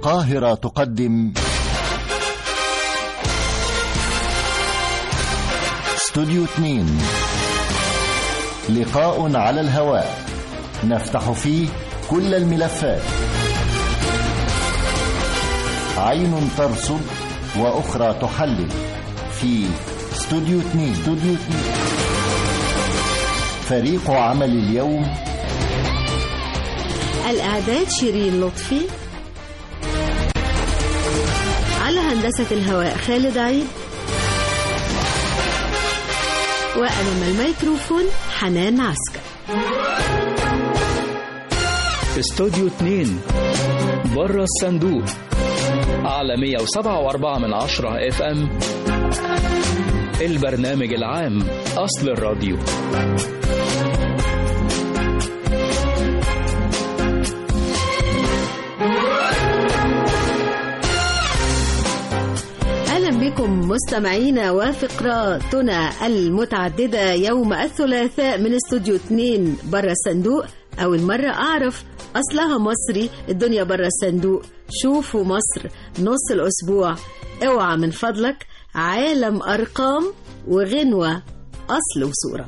القاهرة تقدم استوديو 2 لقاء على الهواء نفتح فيه كل الملفات عين ترصد وأخرى تحلل في استوديو 2 استوديو 2 فريق عمل اليوم الإعداد شيرين لطفي على هندسة الهواء خالد عيد وأمام الميكروفون حنان عسكر استوديو 2 بره الصندوق على 107.4 من عشرة اف ام البرنامج العام أصل الراديو أهلا بكم مستمعينا وفقراتنا المتعددة يوم الثلاثاء من استوديو 2 برا الصندوق أول مرة أعرف أصلها مصري الدنيا برا الصندوق شوفوا مصر نص الأسبوع اوعى من فضلك عالم أرقام وغنوة أصل وصورة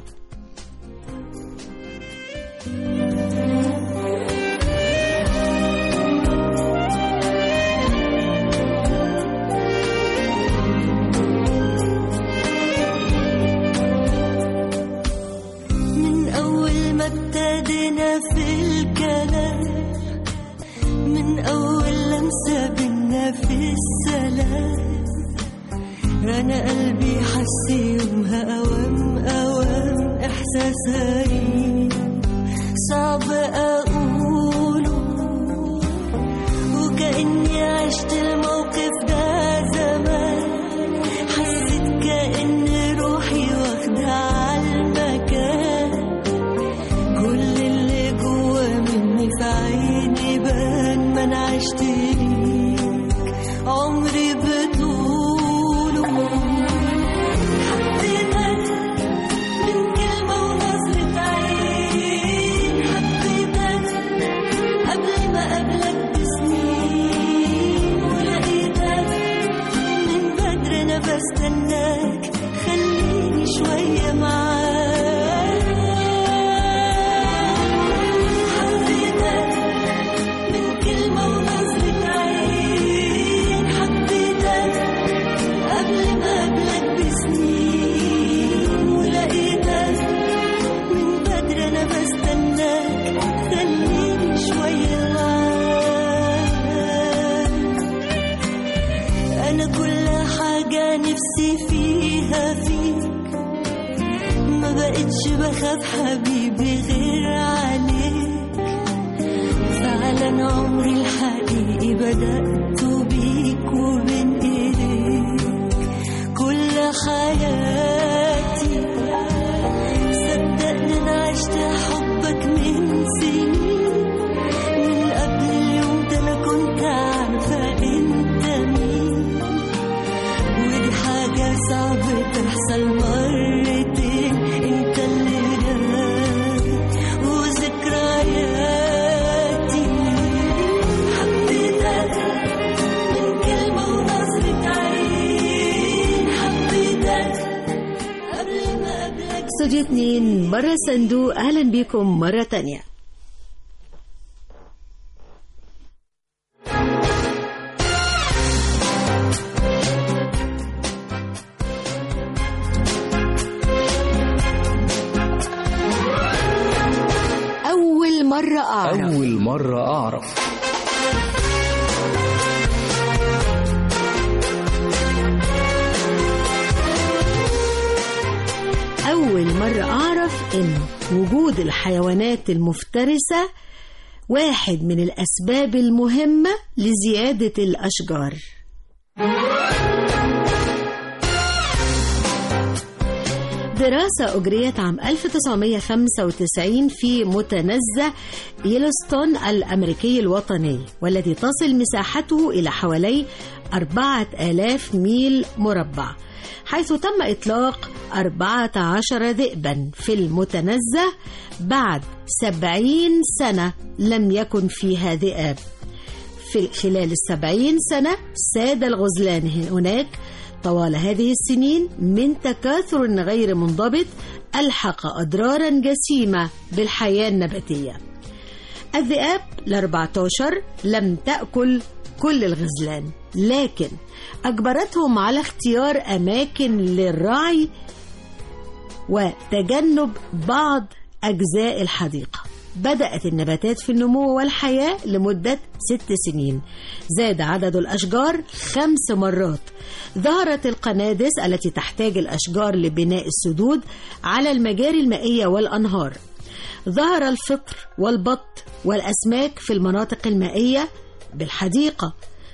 من أول ما ابتدينا في الكلام من أول لمسة بينا في السلام أنا قلبي حس يومها أوام أوام إحساس غريب صعب أقوله وكأني عشت الموقف ده زمان حسيت كأن روحي واخدة عالمكان كل اللي جوا مني في عيني بان ما انا عشت ليك عمري بطوله حبيتك من كلمة ونظرة عين حبيتك قبل ما قبلك بسنين ولقيتك من بدري انا بستناك خليني شوية معاك حبيتك من كلمة ونظرة عين حبيتك قبل ما قبلك بسنين ولقيتك من بدري انا بستناك خليني شوية معاك أنا كل حاجة نفسي فيها فيك ما بقتش بخاف حبيبي غير عليك فعلا عمري الحقيقي بدأت بيك وبين إيديك كل حياتي صدقني أنا عشت حبك من سنين من قبل اليوم ده أنا كنت عارفة أنت مين ودي حاجة صعبة تحصل مرتين انت اللي جاي وذكرياتي حبيتك من كلمة ونظرة عين حبيتك قبل ما قبلك استوديو 2 برا الصندوق أهلا بكم مرة تانية أول مرة أعرف أول مرة أعرف أول مرة أعرف إن وجود الحيوانات المفترسة واحد من الأسباب المهمة لزيادة الأشجار دراسة أجريت عام 1995 في متنزه يلوستون الأمريكي الوطني والذي تصل مساحته إلى حوالي 4000 ميل مربع حيث تم إطلاق 14 ذئبا في المتنزه بعد 70 سنة لم يكن فيها ذئاب في خلال السبعين سنة ساد الغزلان هناك طوال هذه السنين من تكاثر غير منضبط ألحق أضرارا جسيمة بالحياة النباتية الذئاب ال 14 لم تأكل كل الغزلان لكن أجبرتهم على اختيار أماكن للرعي وتجنب بعض أجزاء الحديقة بدأت النباتات في النمو والحياة لمدة ست سنين زاد عدد الأشجار خمس مرات ظهرت القنادس التي تحتاج الأشجار لبناء السدود على المجاري المائية والأنهار ظهر الفطر والبط والأسماك في المناطق المائية بالحديقة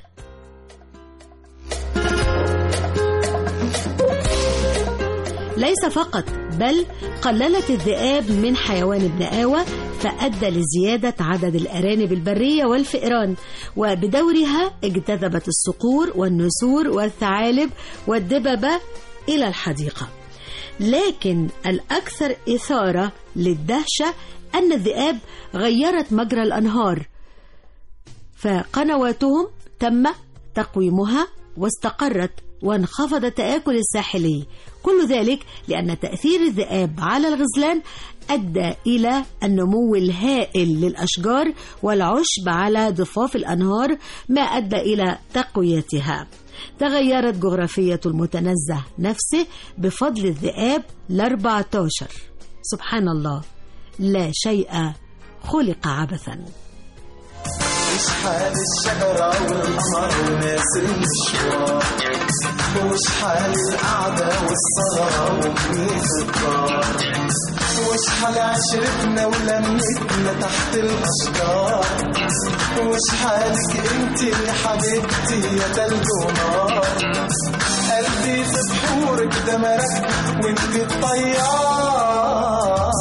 ليس فقط بل قللت الذئاب من حيوان ابن آوى فأدى لزيادة عدد الأرانب البرية والفئران وبدورها اجتذبت الصقور والنسور والثعالب والدببة إلى الحديقة لكن الأكثر إثارة للدهشة أن الذئاب غيرت مجرى الأنهار فقنواتهم تم تقويمها واستقرت وانخفض التآكل الساحلي كل ذلك لأن تأثير الذئاب على الغزلان أدى إلى النمو الهائل للأشجار والعشب على ضفاف الأنهار ما أدى إلى تقويتها تغيرت جغرافية المتنزه نفسه بفضل الذئاب ال 14 سبحان الله لا شيء خلق عبثا مش حال الشجرة والقمر وناس المشوار وش حال القعدة والسهرة وبنية الدار وش حال عشرتنا ولمتنا تحت الأشجار وش حالك انت يا حبيبتي يا تلج ونار قلبي في بحورك ده مركب وانت الطيار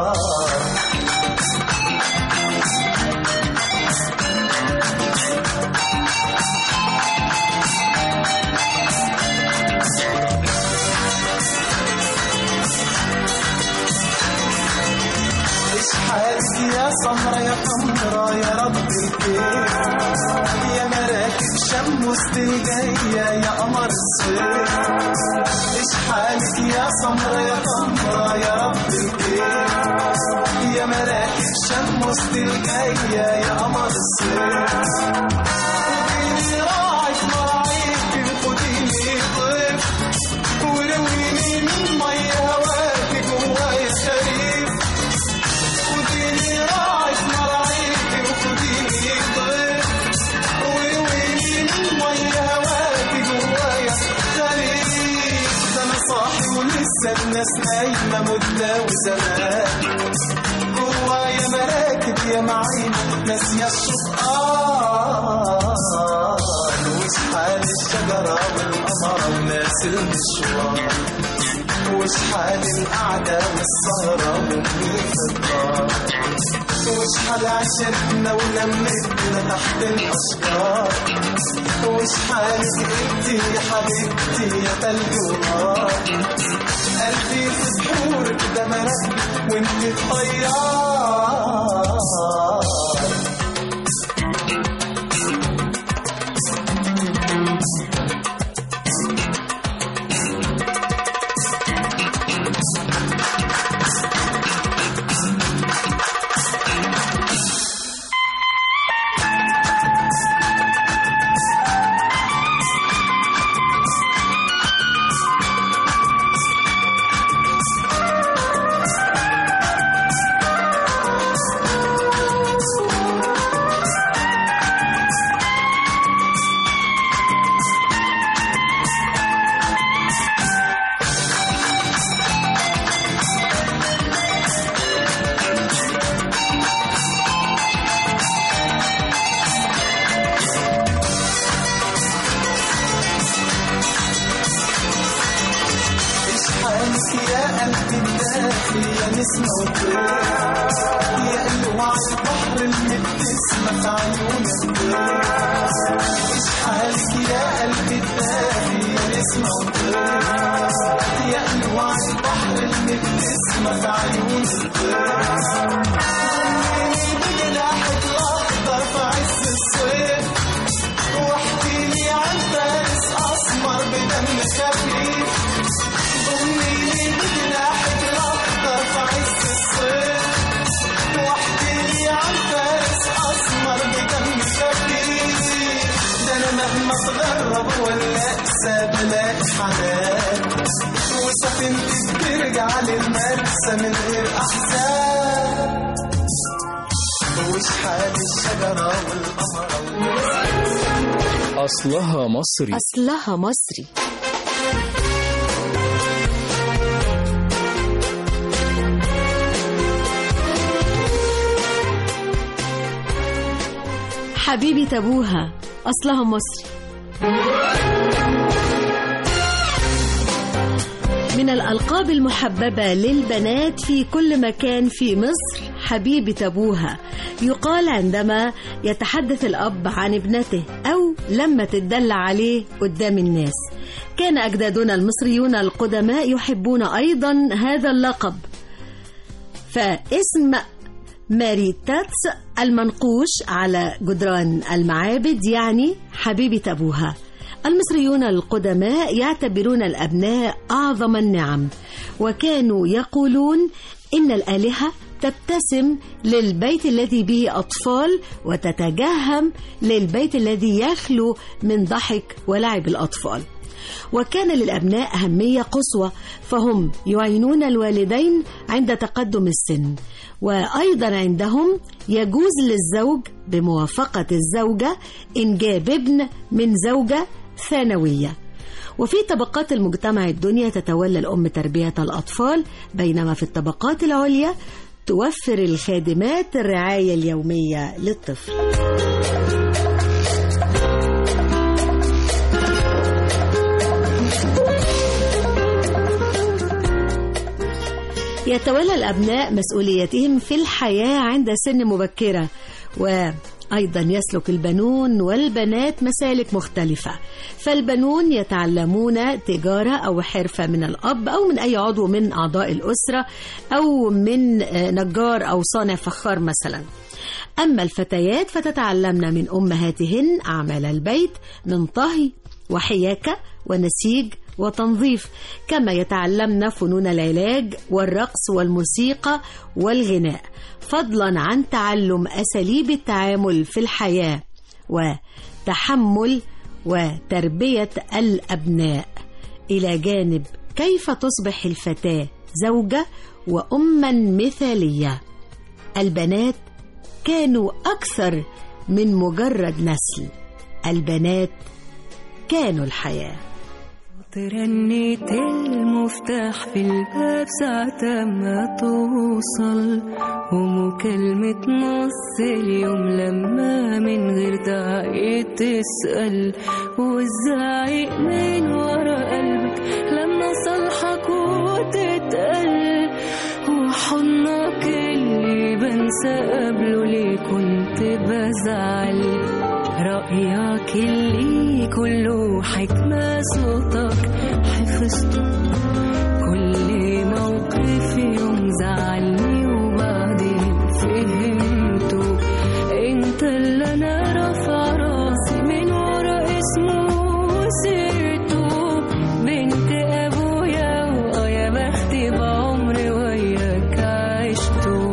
ايش حالك يا سمرة يا قمرة يا رب الكيف يا مراكب شم وسط الجاية يا قمر الصيف ايش حالك يا سمرة يا قمرة يا رب الكيف يا مراكب شم وسط الجاية يا قمر الصيف خديني راعك مراعيك خديني ضيف ورويني من مي هواك جوايا خريف خديني راعك مراعيك وخديني ضيف ورويني من مي هواك جوايا خريف ده انا صاحي ولسه الناس نايمه مده وزمان جوايا مراكب يا معينة ناسية الشقار وش حال الشجرة والقمر وناس المشوار وش حال القعدة والسهرة ومنيف الدار وش حال عشرتنا ولمتنا تحت الأشجار وش حالك انتي يا حبيبتي يا تلج ونار قلبي في بحورك ده مركب وانت الطيار ايش حالك يا قلبي الدافي يا نسمة وطير يا ألوع البحر المبتسمة في عيون الطير ايش حالك يا قلبي الدافي يا نسمة وطير يا ألوع البحر المبتسمة في عيون الطير ضمني بجناحك الأخضر في عز الصيف خفيف ضميني بجناحك الأخضر في عز الصيف واحكي لي عن فارس أسمر بدم خفيف ده أنا مهما اتغرب ولا أقسى بلاقي حنان وسفينتي بترجع للمرسى من غير أحزان وشحال الشجرة والقمر أصلها مصري أصلها مصري حبيبة أبوها أصلها مصري من الألقاب المحببة للبنات في كل مكان في مصر حبيبة أبوها يقال عندما يتحدث الأب عن ابنته أو لما تدلع عليه قدام الناس كان أجدادنا المصريون القدماء يحبون أيضا هذا اللقب فاسم ماري تاتس المنقوش على جدران المعابد يعني حبيبة أبوها المصريون القدماء يعتبرون الأبناء أعظم النعم وكانوا يقولون إن الآلهة تبتسم للبيت الذي به أطفال وتتجهم للبيت الذي يخلو من ضحك ولعب الأطفال وكان للأبناء أهمية قصوى فهم يعينون الوالدين عند تقدم السن وأيضا عندهم يجوز للزوج بموافقة الزوجة إنجاب ابن من زوجة ثانوية وفي طبقات المجتمع الدنيا تتولى الأم تربية الأطفال بينما في الطبقات العليا توفر الخادمات الرعاية اليومية للطفل يتولى الأبناء مسؤوليتهم في الحياة عند سن مبكرة وأيضا يسلك البنون والبنات مسالك مختلفة فالبنون يتعلمون تجارة أو حرفة من الأب أو من أي عضو من أعضاء الأسرة أو من نجار أو صانع فخار مثلا أما الفتيات فتتعلمن من أمهاتهن أعمال البيت من طهي وحياكة ونسيج وتنظيف كما يتعلمن فنون العلاج والرقص والموسيقى والغناء فضلا عن تعلم اساليب التعامل في الحياه وتحمل وتربيه الابناء الى جانب كيف تصبح الفتاه زوجه واما مثاليه البنات كانوا اكثر من مجرد نسل البنات كانوا الحياه ترنيت المفتاح في الباب ساعة ما توصل ومكالمة نص اليوم لما من غير داعي تسأل والزعيق من ورا قلبك لما صالحك وتتقل وحضنك اللي بنسى قبله ليه كنت بزعل رأيك اللي كله حكمة صوتك حفظته كل موقف يوم زعلني وبعدين فهمته انت اللي انا رافع راسي من ورا اسمه وسيرته بنت ابويا واه يا بختي بعمري وياك عشته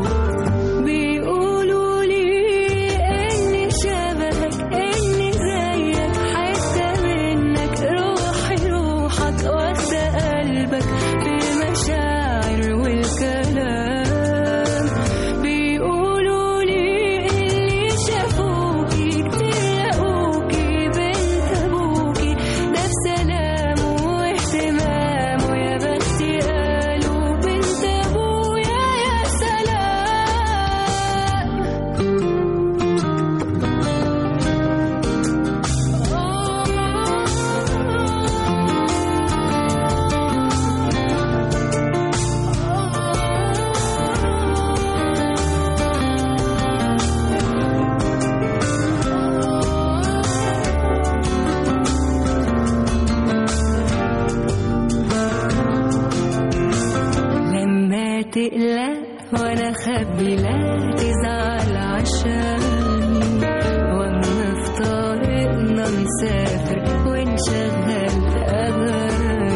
بيقولوا لي اني شبهك اني زيك حتة منك روحي روحك واخدة قلبك في المشاعر والكلام بيقولوا لي اللي شافوكي كتير لقوكي بنت ابوكي ده بسلام واهتمام ويا بختي قالوا بنت ابويا يا سلام لما تقلق وانا خبي لا تزعل عشاني واما في طريقنا مسافر ونشغل اغاني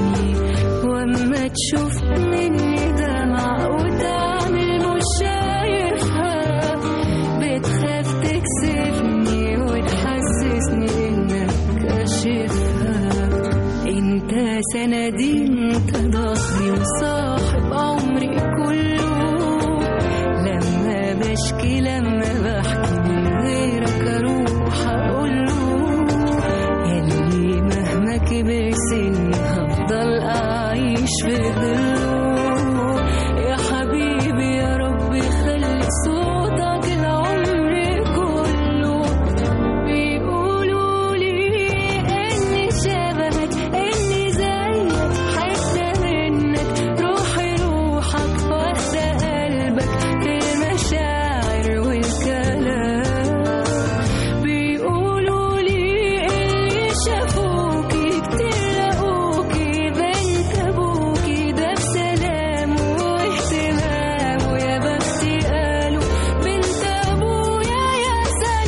تشوف مني دمع وتعمل مش شايفها بتخاف تكسفني وتحسسني انك كاشفها انت سندي انت ضهري وصاحب عمري كله لما بشكي لما بحكي من غيرك اروح اقوله يلي مهما كبر سني هفضل اعيش في ظله يا حبيبي يا رب خلي صوتك العمر كله بيقولوا لي اني شبهك اني زيك حتى منك روحي روحك واخدة قلبك في المشاعر والكلام بيقولوا لي اللي شافوكي كتير لقوكي بنت ابوكي ده بسلام واهتمام ويا بختي قالوا بنت ابويا يا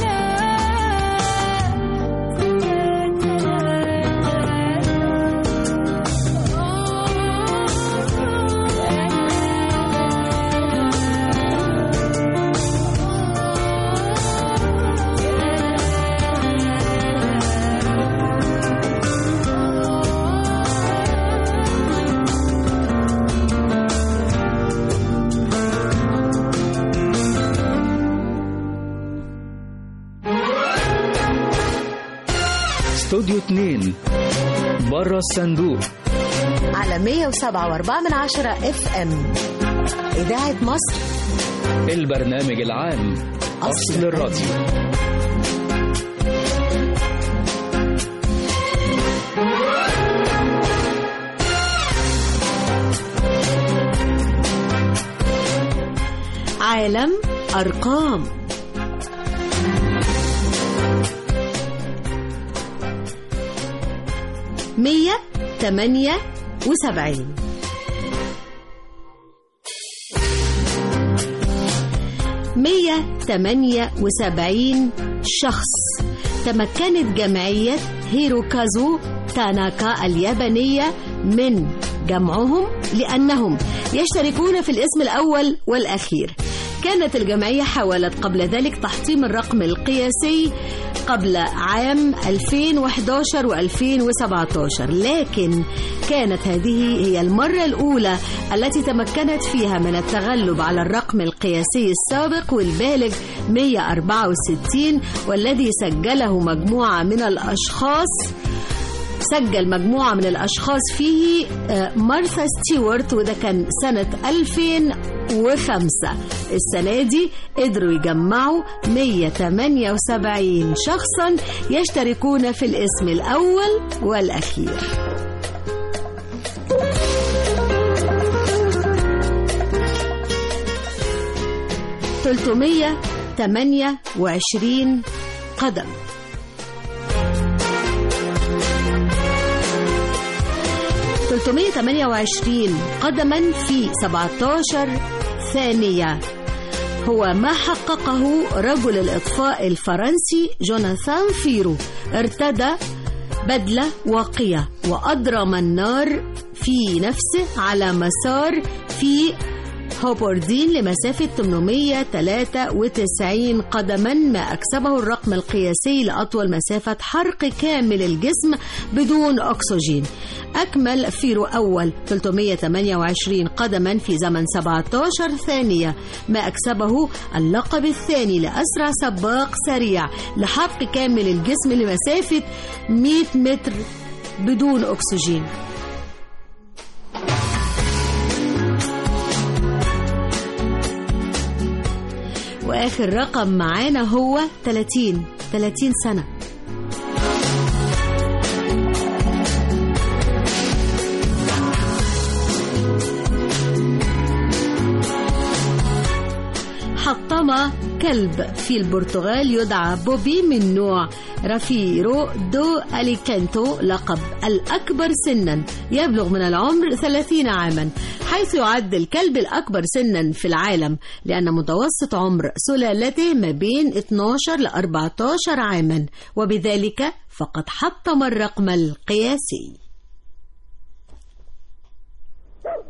استوديو 2 بره الصندوق على 107.4 من عشرة اف ام إذاعة مصر البرنامج العام أصل الراديو عالم أرقام مية تمانية وسبعين مية تمانية وسبعين شخص تمكنت جمعية هيروكازو تاناكا اليابانية من جمعهم لأنهم يشتركون في الاسم الأول والأخير كانت الجمعية حاولت قبل ذلك تحطيم الرقم القياسي قبل عام 2011 و2017 لكن كانت هذه هي المرة الأولى التي تمكنت فيها من التغلب على الرقم القياسي السابق والبالغ 164 والذي سجله مجموعة من الأشخاص سجل مجموعة من الأشخاص فيه آه، مارثا ستيوارت وده كان سنة 2005 السنة دي قدروا يجمعوا 178 شخصا يشتركون في الاسم الأول والأخير تلتمية تمانية وعشرين قدم 328 قدما في 17 ثانية هو ما حققه رجل الإطفاء الفرنسي جوناثان فيرو ارتدى بدلة واقية وأضرم النار في نفسه على مسار في هوبوردين لمسافة 893 قدما ما أكسبه الرقم القياسي لأطول مسافة حرق كامل الجسم بدون أكسجين أكمل فيرو أول 328 قدما في زمن 17 ثانية ما أكسبه اللقب الثاني لأسرع سباق سريع لحرق كامل الجسم لمسافة 100 متر بدون أكسجين واخر رقم معانا هو 30 30 سنه حطم كلب في البرتغال يدعى بوبي من نوع رافيرو دو أليكانتو لقب الأكبر سنا يبلغ من العمر 30 عاما حيث يعد الكلب الأكبر سنا في العالم لأن متوسط عمر سلالته ما بين 12 ل 14 عاما وبذلك فقد حطم الرقم القياسي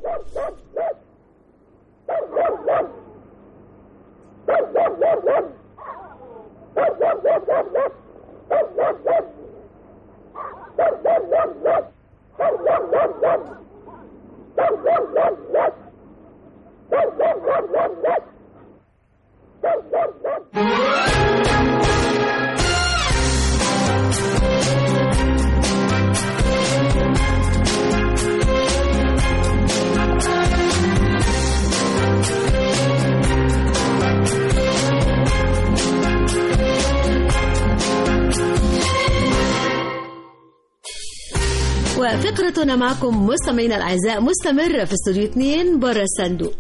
وفقرتنا معكم مستمعينا الاعزاء مستمره في استوديو 2 بره الصندوق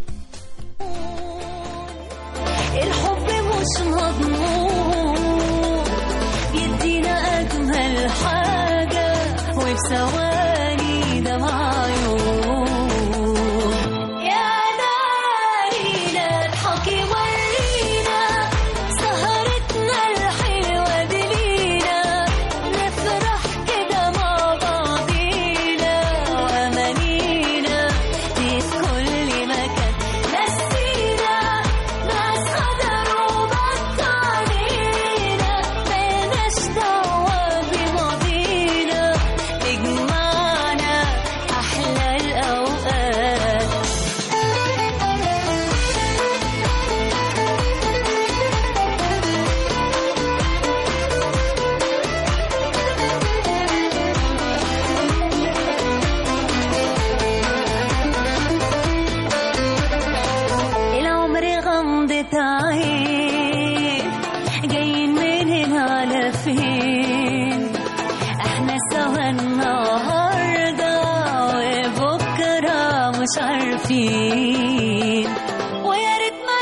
الحب مش مضمون يدينا أجمل حاجة وفي ثواني ده معيون يا نارينا اضحكي ورينا سهرتنا الحلوة دي لينا نفرح كده مع بعضينا وأمانينا دي في كل مكان نسينا ناس غدروا بطالينا مالناش دعوة بماضينا تجمعنا أحلى الأوقات العمر غمضة عين جايين من هنا على فين احنا سوا النهارده وبكره مش عارفين ويا ريت ما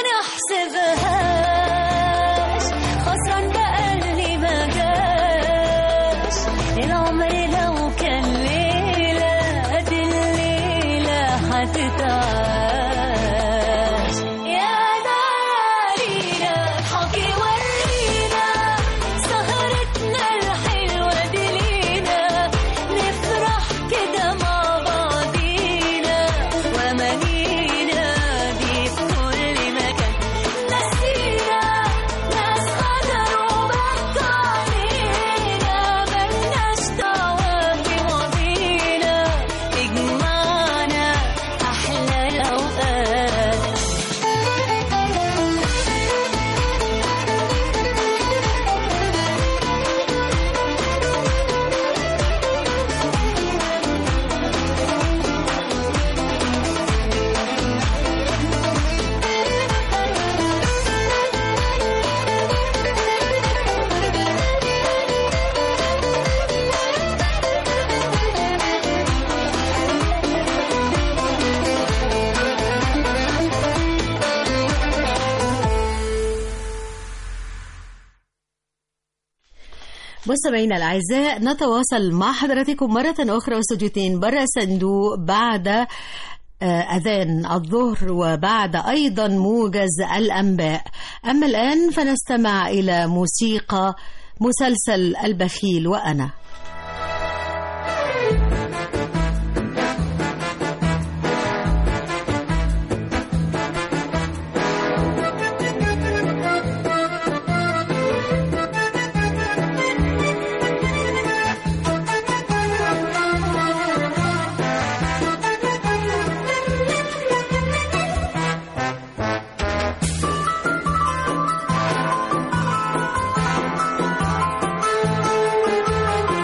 نحسبهاش خسران بقى اللي ما جاش العمر لو كان ليله دي الليله هتتعاش يا نارينا اضحكي ورينا سهرتنا الحلوة دي لينا نفرح كده مع بعضينا وأمانينا دي في كل مكان نسينا ناس غدروا بطالينا ملناش دعوة بماضينا تجمعنا أحلى الأوقات مستمعينا الاعزاء نتواصل مع حضراتكم مره اخرى واستوديوتين بره الصندوق بعد آه، اذان الظهر وبعد ايضا موجز الانباء اما الان فنستمع الى موسيقى مسلسل البخيل وانا يا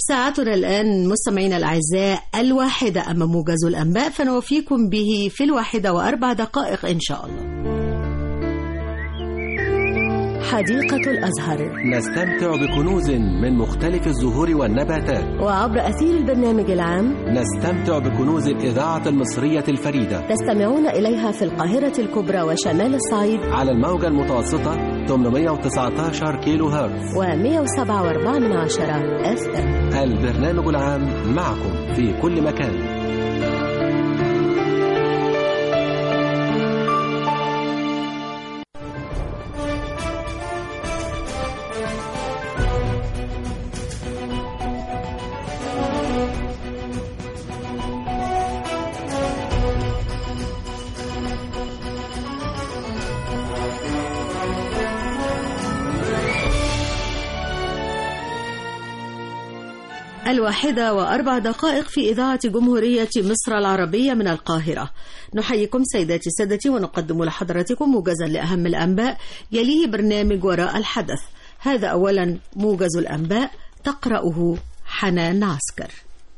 ساعتنا الآن مستمعينا الأعزاء الواحدة أما موجز الأنباء فنوفيكم به في الواحدة وأربع دقائق إن شاء الله حديقة الأزهر نستمتع بكنوز من مختلف الزهور والنباتات وعبر أثير البرنامج العام نستمتع بكنوز الإذاعة المصرية الفريدة تستمعون إليها في القاهرة الكبرى وشمال الصعيد على الموجة المتوسطة 819 كيلو هرتز و107.4 من عشرة اف ام البرنامج العام معكم في كل مكان الواحدة وأربع دقائق في إذاعة جمهورية مصر العربية من القاهرة نحييكم سيداتي سادتي ونقدم لحضراتكم موجزا لأهم الأنباء يليه برنامج وراء الحدث هذا أولا موجز الأنباء تقرأه حنان عسكر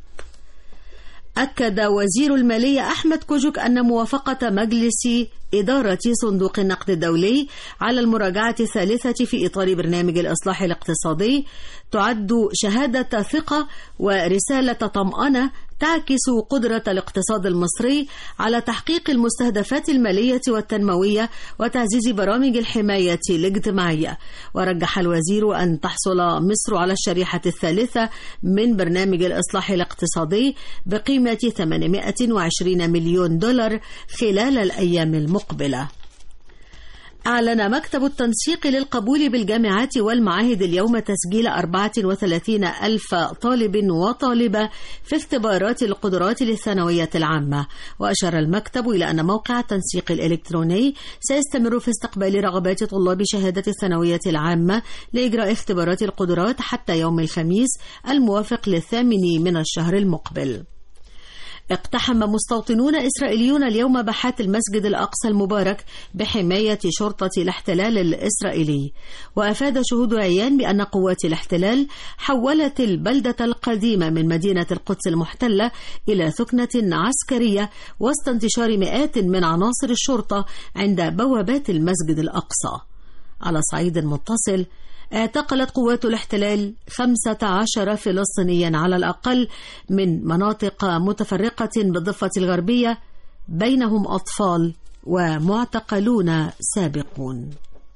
أكد وزير المالية أحمد كوجك أن موافقة مجلس إدارة صندوق النقد الدولي على المراجعة الثالثة في إطار برنامج الإصلاح الاقتصادي تعد شهادة ثقة ورسالة طمأنة تعكس قدرة الاقتصاد المصري على تحقيق المستهدفات المالية والتنموية وتعزيز برامج الحماية الاجتماعية ورجح الوزير أن تحصل مصر على الشريحة الثالثة من برنامج الإصلاح الاقتصادي بقيمة 820 مليون دولار خلال الأيام المقبلة أعلن مكتب التنسيق للقبول بالجامعات والمعاهد اليوم تسجيل 34 ألف طالب وطالبة في اختبارات القدرات للثانوية العامة وأشار المكتب إلى أن موقع التنسيق الإلكتروني سيستمر في استقبال رغبات طلاب شهادة الثانوية العامة لإجراء اختبارات القدرات حتى يوم الخميس الموافق للثامن من الشهر المقبل اقتحم مستوطنون إسرائيليون اليوم باحات المسجد الأقصى المبارك بحماية شرطة الاحتلال الإسرائيلي وأفاد شهود عيان بأن قوات الاحتلال حولت البلدة القديمة من مدينة القدس المحتلة إلى ثكنة عسكرية وسط انتشار مئات من عناصر الشرطة عند بوابات المسجد الأقصى على صعيد متصل اعتقلت قوات الاحتلال 15 فلسطينيا على الأقل من مناطق متفرقة بالضفة الغربية بينهم أطفال ومعتقلون سابقون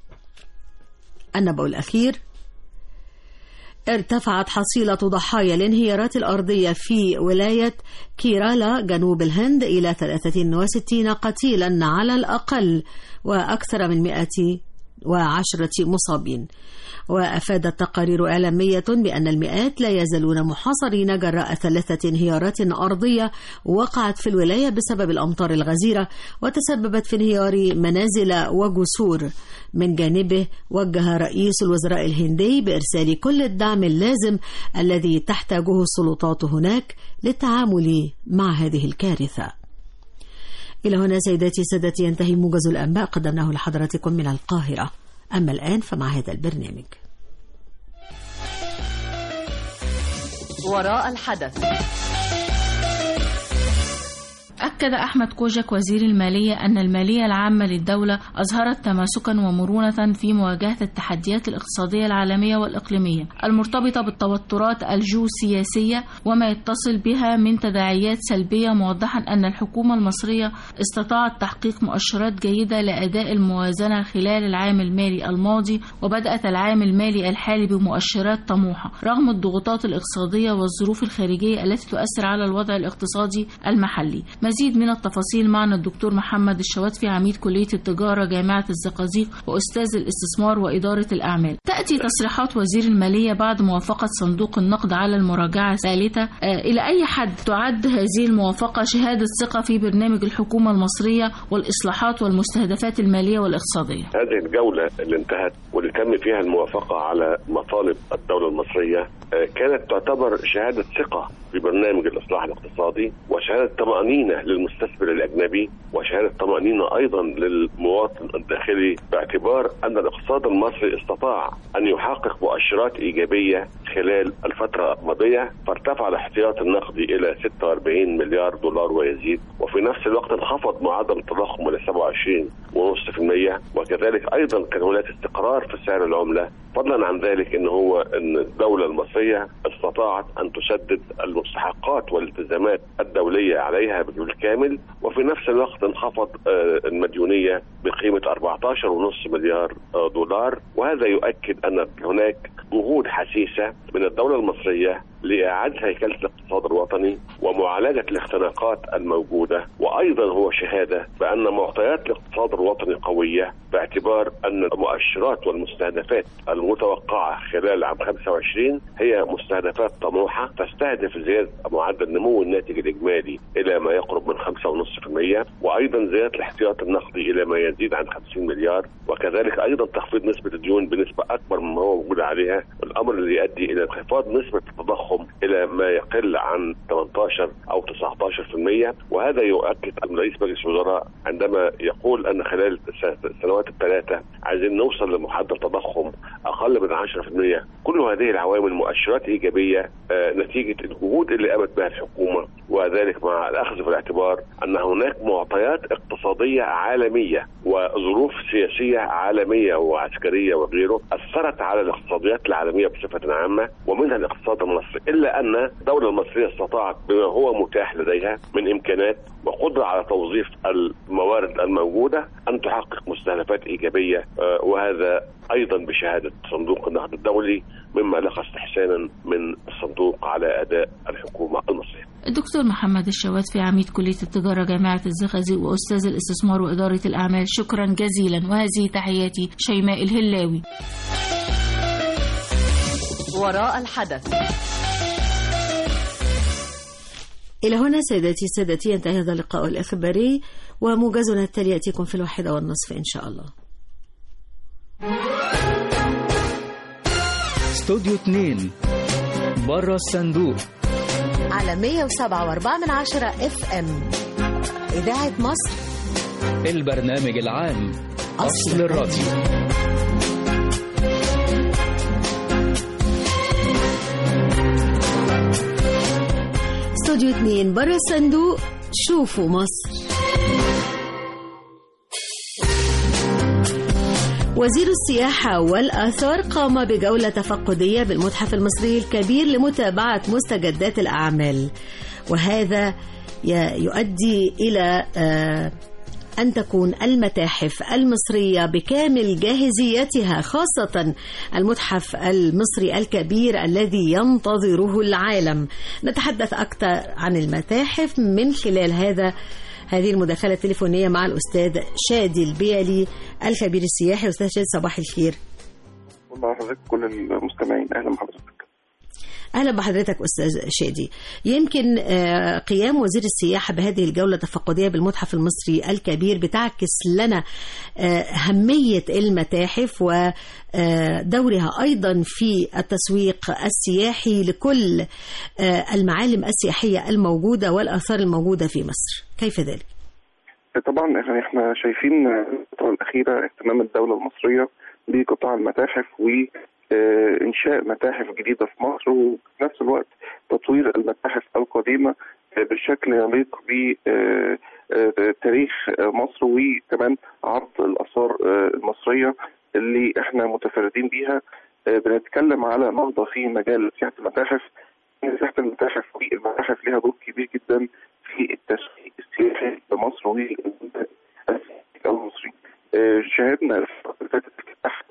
النبأ الأخير ارتفعت حصيلة ضحايا الانهيارات الأرضية في ولاية كيرالا جنوب الهند إلى 63 قتيلا على الأقل وأكثر من 110 مصابين وأفادت تقارير إعلامية بأن المئات لا يزالون محاصرين جراء ثلاثة انهيارات أرضية وقعت في الولاية بسبب الأمطار الغزيرة وتسببت في انهيار منازل وجسور من جانبه وجه رئيس الوزراء الهندي بإرسال كل الدعم اللازم الذي تحتاجه السلطات هناك للتعامل مع هذه الكارثة إلى هنا سيداتي سادتي ينتهي موجز الأنباء قدمناه لحضراتكم من القاهرة أما الآن فمع هذا البرنامج وراء الحدث أكد أحمد كوجك وزير المالية أن المالية العامة للدولة أظهرت تماسكا ومرونة في مواجهة التحديات الاقتصادية العالمية والإقليمية المرتبطة بالتوترات الجيوسياسية وما يتصل بها من تداعيات سلبية موضحا أن الحكومة المصرية استطاعت تحقيق مؤشرات جيدة لأداء الموازنة خلال العام المالي الماضي وبدأت العام المالي الحالي بمؤشرات طموحة رغم الضغوطات الاقتصادية والظروف الخارجية التي تؤثر على الوضع الاقتصادي المحلي مزيد من التفاصيل معنا الدكتور محمد الشواتفي عميد كلية التجارة جامعة الزقازيق وأستاذ الاستثمار وإدارة الأعمال تأتي تصريحات وزير المالية بعد موافقة صندوق النقد على المراجعة الثالثة آه إلى أي حد تعد هذه الموافقة شهادة ثقة في برنامج الحكومة المصرية والإصلاحات والمستهدفات المالية والاقتصادية هذه الجولة اللي انتهت واللي تم فيها الموافقة على مطالب الدولة المصرية آه كانت تعتبر شهادة ثقة في برنامج الإصلاح الاقتصادي وشهادة طمأنينة للمستثمر الاجنبي وشهاده طمانينه ايضا للمواطن الداخلي باعتبار ان الاقتصاد المصري استطاع ان يحقق مؤشرات ايجابيه خلال الفتره الماضيه فارتفع الاحتياط النقدي الى 46 مليار دولار ويزيد وفي نفس الوقت انخفض معدل التضخم الى 27.5% وكذلك ايضا كان هناك استقرار في سعر العمله فضلا عن ذلك ان هو ان الدوله المصريه استطاعت ان تسدد المستحقات والالتزامات الدوليه عليها بالكامل وفي نفس الوقت انخفض آه، المديونيه بقيمه 14.5 مليار آه، دولار وهذا يؤكد ان هناك جهود حسيسه من الدوله المصريه لاعاده هيكله الاقتصاد الوطني ومعالجه الاختناقات الموجوده وايضا هو شهاده بان معطيات الاقتصاد الوطني قويه باعتبار ان المؤشرات والمستهدفات المتوقعه خلال عام 25 هي مستهدفات طموحه تستهدف زياده معدل نمو الناتج الاجمالي الى ما يقرب من 5.5% وايضا زياده الاحتياط النقدي الى ما يزيد عن 50 مليار وكذلك ايضا تخفيض نسبه الديون بنسبه اكبر مما هو موجود عليها الامر الذي يؤدي الى انخفاض نسبه التضخم الى ما يقل عن 18 او 19% وهذا يؤكد ان رئيس مجلس الوزراء عندما يقول ان خلال السنوات الثلاثه عايزين نوصل لمعدل تضخم اقل من 10% كل هذه العوامل مؤشرات ايجابيه آه، نتيجه الجهود اللي قامت بها الحكومه وذلك مع الاخذ في الاعتبار ان هناك معطيات اقتصاديه عالميه وظروف سياسيه عالميه وعسكريه وغيره اثرت على الاقتصاديات العالميه بصفه عامه ومنها الاقتصاد المصري الا ان الدوله المصريه استطاعت بما هو متاح لديها من امكانات وقدره على توظيف الموارد الموجوده ان تحقق مستهدفات ايجابيه آه، وهذا ايضا بشهاده صندوق النقد الدولي مما لقى استحسانا من الصندوق على اداء الحكومه المصريه. الدكتور محمد الشوات في عميد كلية التجارة جامعة الزقازيق وأستاذ الاستثمار وإدارة الأعمال شكرا جزيلا وهذه تحياتي شيماء الهلاوي وراء الحدث إلى هنا سيداتي سادتي ينتهي هذا اللقاء الإخباري وموجزنا التالي يأتيكم في الواحدة والنصف إن شاء الله استوديو 2 بره الصندوق على 107.4 من عشرة اف ام إذاعة مصر البرنامج العام أصل الراديو استوديو 2 بره الصندوق شوفوا مصر وزير السياحة والآثار قام بجولة تفقدية بالمتحف المصري الكبير لمتابعة مستجدات الأعمال وهذا ي- يؤدي إلى آه، أن تكون المتاحف المصرية بكامل جاهزيتها خاصة المتحف المصري الكبير الذي ينتظره العالم نتحدث أكثر عن المتاحف من خلال هذا هذه المداخلة التليفونية مع الأستاذ شادي البيلي الخبير السياحي أستاذ شادي صباح الخير والله حضرتك كل المستمعين اهلا بحضرتك أهلا بحضرتك أستاذ شادي يمكن آه، قيام وزير السياحة بهذه الجولة التفقدية بالمتحف المصري الكبير بتعكس لنا آه، أهمية المتاحف ودورها أيضا في التسويق السياحي لكل آه، المعالم السياحية الموجودة والآثار الموجودة في مصر كيف ذلك؟ طبعا يعني احنا شايفين الفترة الأخيرة اهتمام الدولة المصرية بقطاع المتاحف وإنشاء متاحف جديدة في مصر وفي نفس الوقت تطوير المتاحف القديمة آه، بشكل يليق بتاريخ مصر وكمان عرض الآثار آه، المصرية اللي احنا متفردين بيها آه، بنتكلم على نهضة في مجال سياحة المتاحف سياحة المتاحف والمتاحف لها دور كبير جدا في التسويق السياحي لمصر والسياحي المصري. آه، شاهدنا الفترة اللي فاتت افتتاح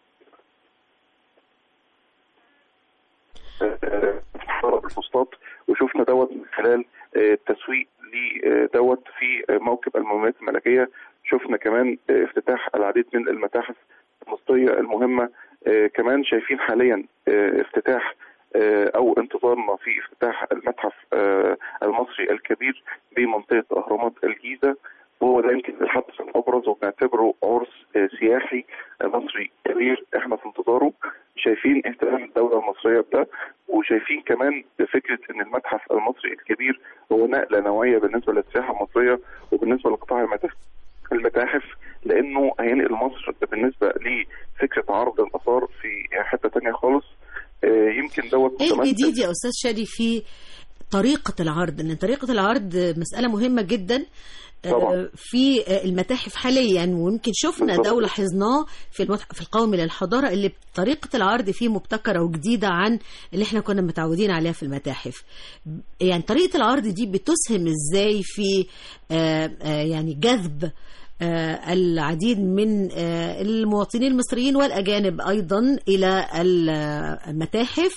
آه، الفسطاط وشفنا دوت من خلال آه، التسويق لدوت في آه، موكب الموميات الملكية شفنا كمان آه، افتتاح العديد من المتاحف المصرية المهمة آه، كمان شايفين حاليا آه، افتتاح آه، او انتظارنا في افتتاح المتحف آه، المصري الكبير بمنطقه اهرامات الجيزه وهو ده يمكن الحدث الابرز وبنعتبره عرس آه، سياحي آه، مصري كبير احنا في انتظاره شايفين اهتمام الدوله المصريه بده وشايفين كمان فكره ان المتحف المصري الكبير هو نقله نوعيه بالنسبه للسياحه المصريه وبالنسبه لقطاع المتاحف المتاحف لانه هينقل مصر بالنسبه لفكره عرض الاثار في حته تانية خالص آه، يمكن دوت ايه متمثل- الجديد يا استاذ شادي في طريقة العرض ان طريقة العرض مسألة مهمة جدا آه، طبعاً. في آه، المتاحف حاليا ويمكن شفنا بالظبط. ده ولاحظناه في المتحف القومي للحضارة اللي طريقة العرض فيه مبتكرة وجديدة عن اللي احنا كنا متعودين عليها في المتاحف يعني طريقة العرض دي بتسهم ازاي في آه، آه، يعني جذب آه، العديد من آه، المواطنين المصريين والأجانب أيضا إلى ال- المتاحف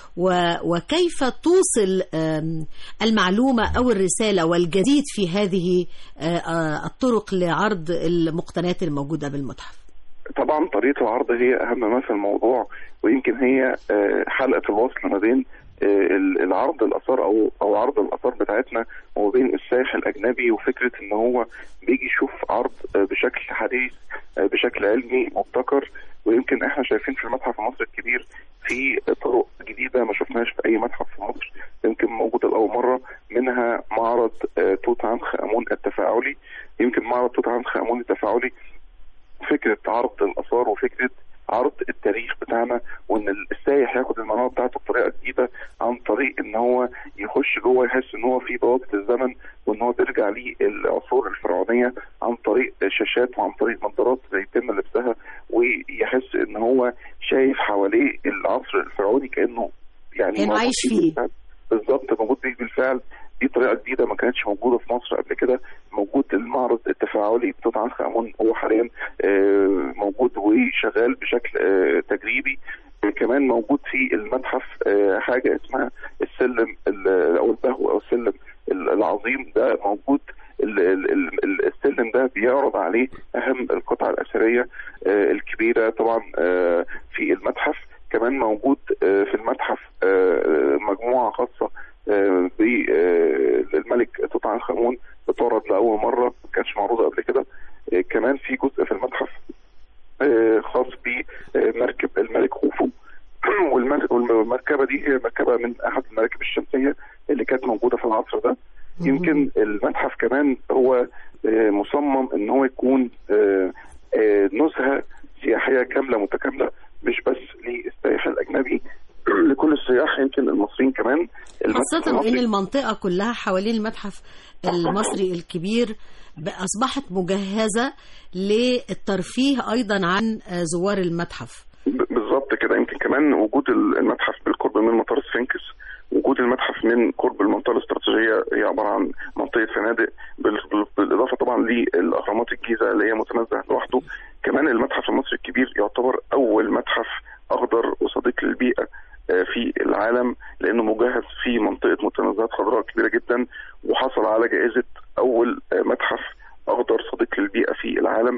و- وكيف توصل آم، المعلومة أو الرسالة والجديد في هذه آه، آه، الطرق لعرض المقتنيات الموجودة بالمتحف طبعا طريقه العرض هي اهم ما في الموضوع ويمكن هي آه، حلقه الوصل ما بين آه، ال- العرض الاثار او او عرض الاثار بتاعتنا وما بين السائح الاجنبي وفكره ان هو بيجي يشوف عرض آه، بشكل حديث آه، بشكل علمي مبتكر ويمكن احنا شايفين في المتحف المصري الكبير في طرق جديده ما شفناهاش في اي متحف في مصر يمكن موجوده لاول مره منها معرض آه، توت عنخ امون التفاعلي يمكن معرض توت عنخ امون التفاعلي فكره عرض الاثار وفكره عرض التاريخ بتاعنا وان السايح ياخد المعلومه بتاعته بطريقه جديده عن طريق ان هو يخش جوه يحس ان هو في بوابه الزمن وان هو بيرجع للعصور الفرعونيه عن طريق شاشات وعن طريق نظارات يتم لبسها ويحس ان هو شايف حواليه العصر الفرعوني كانه يعني كأنه موجود عايش فيه فيه. بالفعل. بالظبط موجود فيه بالفعل دي طريقه جديده ما كانتش موجوده في مصر قبل كده موجود المعرض التفاعلي بتوت عنخ امون هو حاليا آه، موجود وشغال بشكل آه، تجريبي آه، كمان موجود في المتحف آه، حاجه اسمها السلم ال- او البهو او السلم ال- العظيم ده موجود ال- ال- ال- ال- السلم ده بيعرض عليه اهم القطع الاثريه آه، الكبيره طبعا آه، في المتحف كمان موجود آه، في المتحف آه، مجموعه خاصه آه، بالملك توت عنخ امون بتعرض لاول مره ما كانتش معروضه قبل كده آه، كمان في جزء في المتحف آه، خاص بمركب الملك خوفو والمر- والمركبه دي هي مركبه من احد المراكب الشمسيه اللي كانت موجوده في العصر ده يمكن المتحف كمان هو آه، مصمم ان هو يكون آه، آه، نزهه سياحيه كامله متكامله مش بس للسائح الاجنبي لكل السياح يمكن المصريين كمان المتحف خاصة وإن المصري- المنطقة كلها حوالين المتحف المصري الكبير ب- أصبحت مجهزة للترفيه أيضا عن آه، زوار المتحف ب- بالظبط كده يمكن كمان وجود المتحف بالقرب من مطار سفنكس وجود المتحف من قرب المنطقه الاستراتيجيه هي عباره عن منطقه فنادق بال- بال- بالاضافه طبعا للاهرامات الجيزه اللي هي متنزه لوحده كمان المتحف المصري الكبير يعتبر اول متحف اخضر وصديق للبيئه آه، في العالم لانه مجهز في منطقه متنزهات خضراء كبيره جدا وحصل على جائزه اول آه، متحف اخضر صديق للبيئه في العالم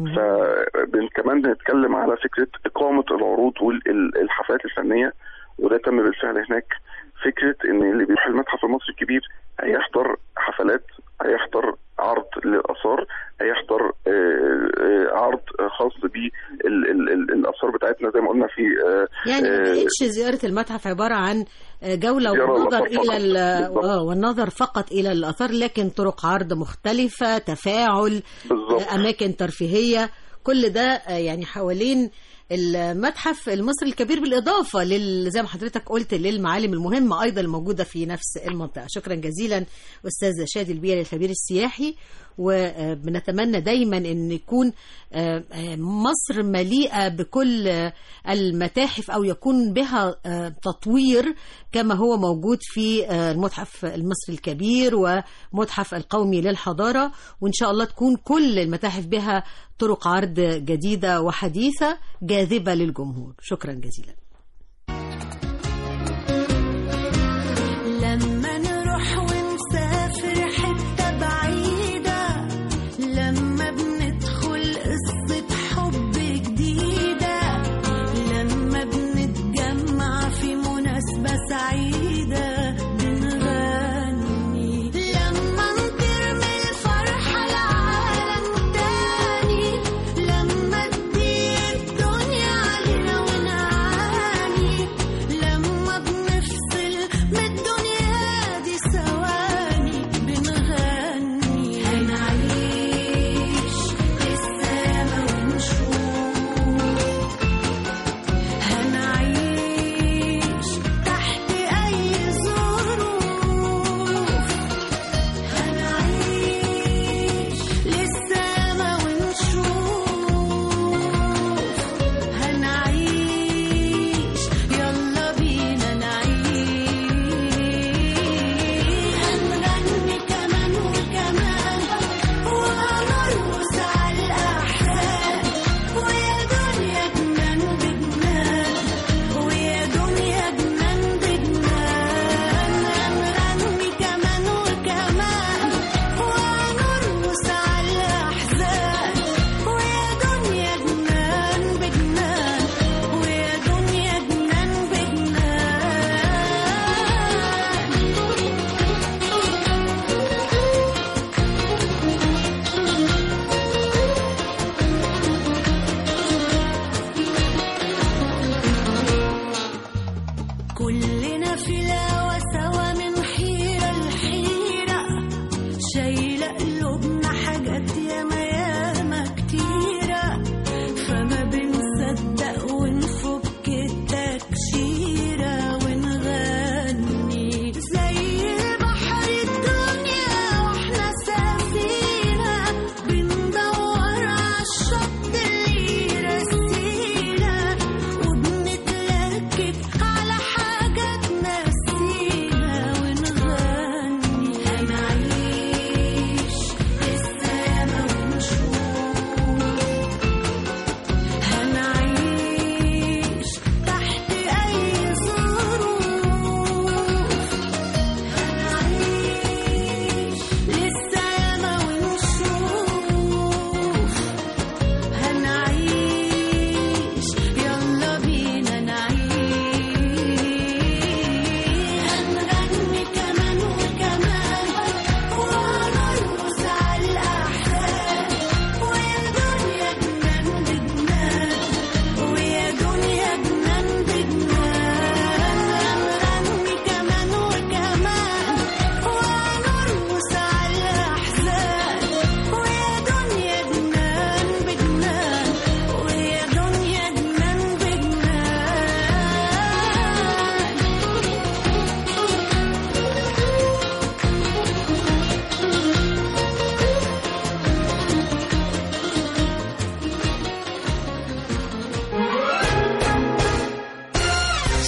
فكمان بنتكلم على فكره اقامه العروض والحفلات الفنيه وده تم بالفعل هناك فكره ان اللي بيروح المتحف المصري الكبير هيحضر حفلات هيحضر عرض للاثار هيحضر آه، آه، عرض خاص بالاثار بتاعتنا زي ما قلنا في آه، يعني ما آه، بقتش زيارة المتحف عبارة عن آه، جولة زيارة والنظر للآثار إلى فقط. ال- بالظبط. آه، والنظر فقط إلى الآثار لكن طرق عرض مختلفة تفاعل بالظبط. آه، أماكن ترفيهية كل ده آه، يعني حوالين المتحف المصري الكبير بالإضافة لل زي ما حضرتك قلت للمعالم المهمة أيضا الموجودة في نفس المنطقة شكرا جزيلا أستاذ شادي البيري الخبير السياحي وبنتمنى دايما أن يكون آه، آه، مصر مليئة بكل آه، المتاحف أو يكون بها آه، تطوير كما هو موجود في آه، المتحف المصري الكبير ومتحف القومي للحضارة وإن شاء الله تكون كل المتاحف بها طرق عرض جديدة وحديثة جاذبة للجمهور شكرا جزيلا لما نروح ونسافر حتة بعيدة لما بندخل قصة حب جديدة لما بنتجمع في مناسبة سعيدة بنغني لما نطير من الفرحة لعالم تاني لما تضيق الدنيا علينا ونعاني لما بنفصل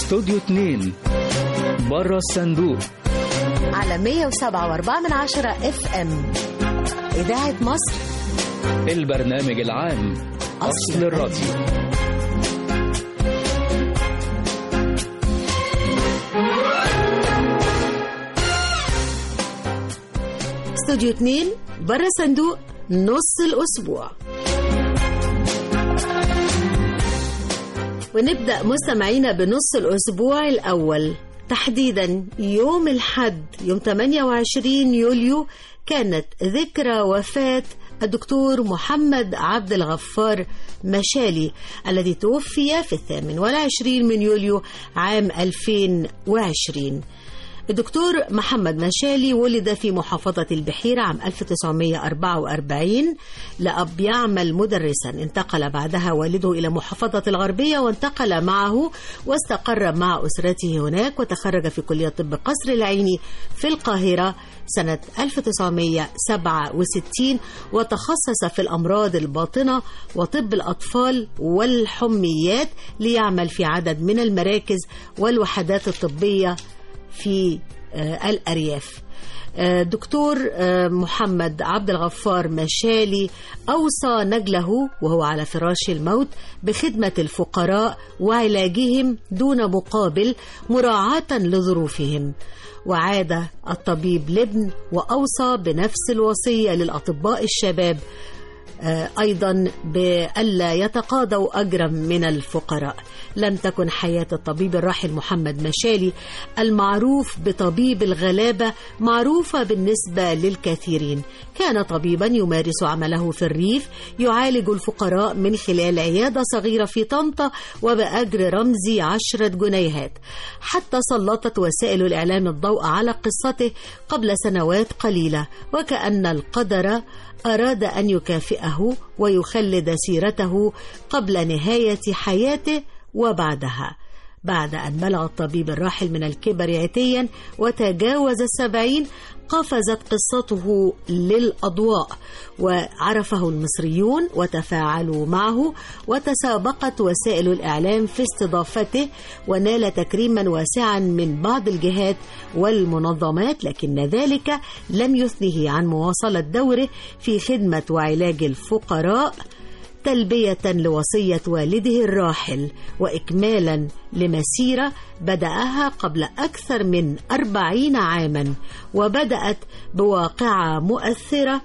استوديو 2 بره الصندوق على 107.4 من عشرة اف ام إذاعة مصر البرنامج العام أصل الراديو استوديو 2 بره صندوق نص الأسبوع ونبدأ مستمعينا بنص الأسبوع الأول تحديدا يوم الحد يوم 28 يوليو كانت ذكرى وفاة الدكتور محمد عبد الغفار مشالي الذي توفي في الثامن والعشرين من يوليو عام 2020 الدكتور محمد مشالي ولد في محافظة البحيرة عام 1944 لأب يعمل مدرسا انتقل بعدها والده إلى محافظة الغربية وانتقل معه واستقر مع أسرته هناك وتخرج في كلية طب قصر العيني في القاهرة سنة 1967 وتخصص في الأمراض الباطنة وطب الأطفال والحميات ليعمل في عدد من المراكز والوحدات الطبية في آه، الأرياف آه، دكتور آه، محمد عبد الغفار مشالي أوصى نجله وهو على فراش الموت بخدمة الفقراء وعلاجهم دون مقابل مراعاة لظروفهم وعاد الطبيب لابن وأوصى بنفس الوصية للأطباء الشباب آه، أيضا بألا يتقاضوا أجرا من الفقراء لم تكن حياة الطبيب الراحل محمد مشالي المعروف بطبيب الغلابة معروفة بالنسبة للكثيرين كان طبيبا يمارس عمله في الريف يعالج الفقراء من خلال عيادة صغيرة في طنطا وبأجر رمزي عشرة جنيهات حتى سلطت وسائل الإعلام الضوء على قصته قبل سنوات قليلة وكأن القدر أراد أن يكافئه ويخلد سيرته قبل نهاية حياته وبعدها بعد أن بلغ الطبيب الراحل من الكبر عتيا وتجاوز السبعين قفزت قصته للأضواء وعرفه المصريون وتفاعلوا معه وتسابقت وسائل الإعلام في استضافته ونال تكريما واسعا من بعض الجهات والمنظمات لكن ذلك لم يثنه عن مواصلة دوره في خدمة وعلاج الفقراء تلبية لوصية والده الراحل وإكمالا لمسيرة بدأها قبل أكثر من أربعين عاما وبدأت بواقعة مؤثرة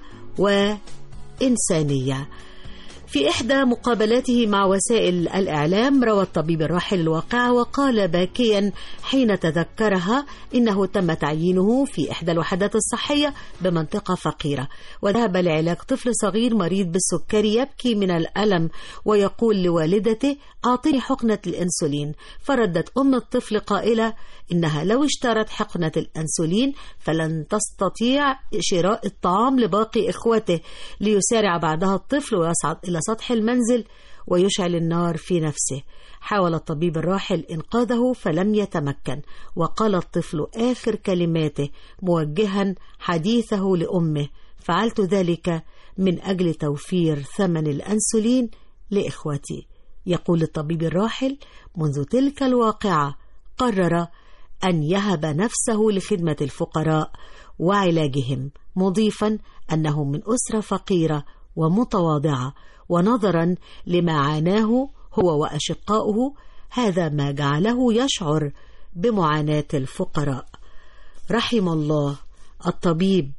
وإنسانية في إحدى مقابلاته مع وسائل الإعلام روى الطبيب الراحل الواقعة وقال باكيا حين تذكرها إنه تم تعيينه في إحدى الوحدات الصحية بمنطقة فقيرة وذهب لعلاج طفل صغير مريض بالسكري يبكي من الألم ويقول لوالدته أعطني حقنة الأنسولين فردت أم الطفل قائلة إنها لو اشترت حقنة الأنسولين فلن تستطيع شراء الطعام لباقي إخوته ليسارع بعدها الطفل ويصعد إلى سطح المنزل ويشعل النار في نفسه حاول الطبيب الراحل إنقاذه فلم يتمكن وقال الطفل آخر كلماته موجها حديثه لأمه فعلت ذلك من أجل توفير ثمن الأنسولين لإخوتي يقول الطبيب الراحل منذ تلك الواقعة قرر أن يهب نفسه لخدمة الفقراء وعلاجهم مضيفا أنه من أسرة فقيرة ومتواضعة ونظرا لما عاناه هو وأشقاؤه هذا ما جعله يشعر بمعاناة الفقراء رحم الله الطبيب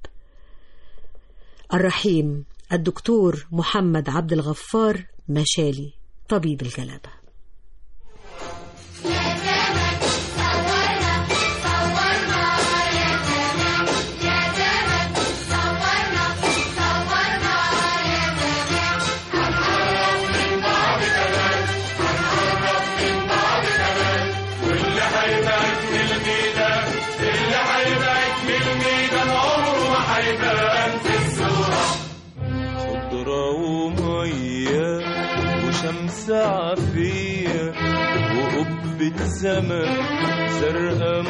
الرحيم الدكتور محمد عبد الغفار مشالي طبيب الجلابه واللي هيبعد من الميدان اللي هيبعد من الميدان عمره ما هيبان في الصورة خضرة ومية وشمس عافية وقبة سما زرقاء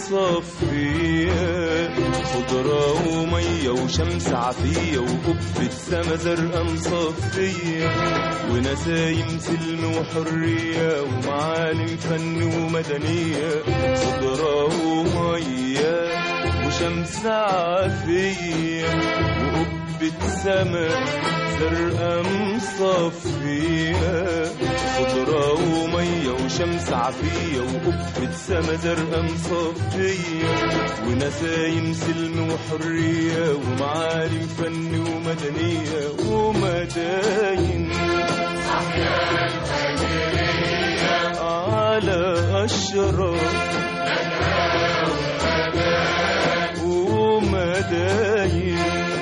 مصفية خضرة ومية وشمس عافية وقبة سما زرقاء مصفية ونسايم سلم وحرية ومعالم فن ومدنية خضرة ومية وشمس عافية وقبة سما زرقاء مصفية خضرة ومية وشمس عافية وقبة سما زرقاء مصفية ونسايم سلم وحرية ومعالم فن ومدنية ومداين على أشرار ومداين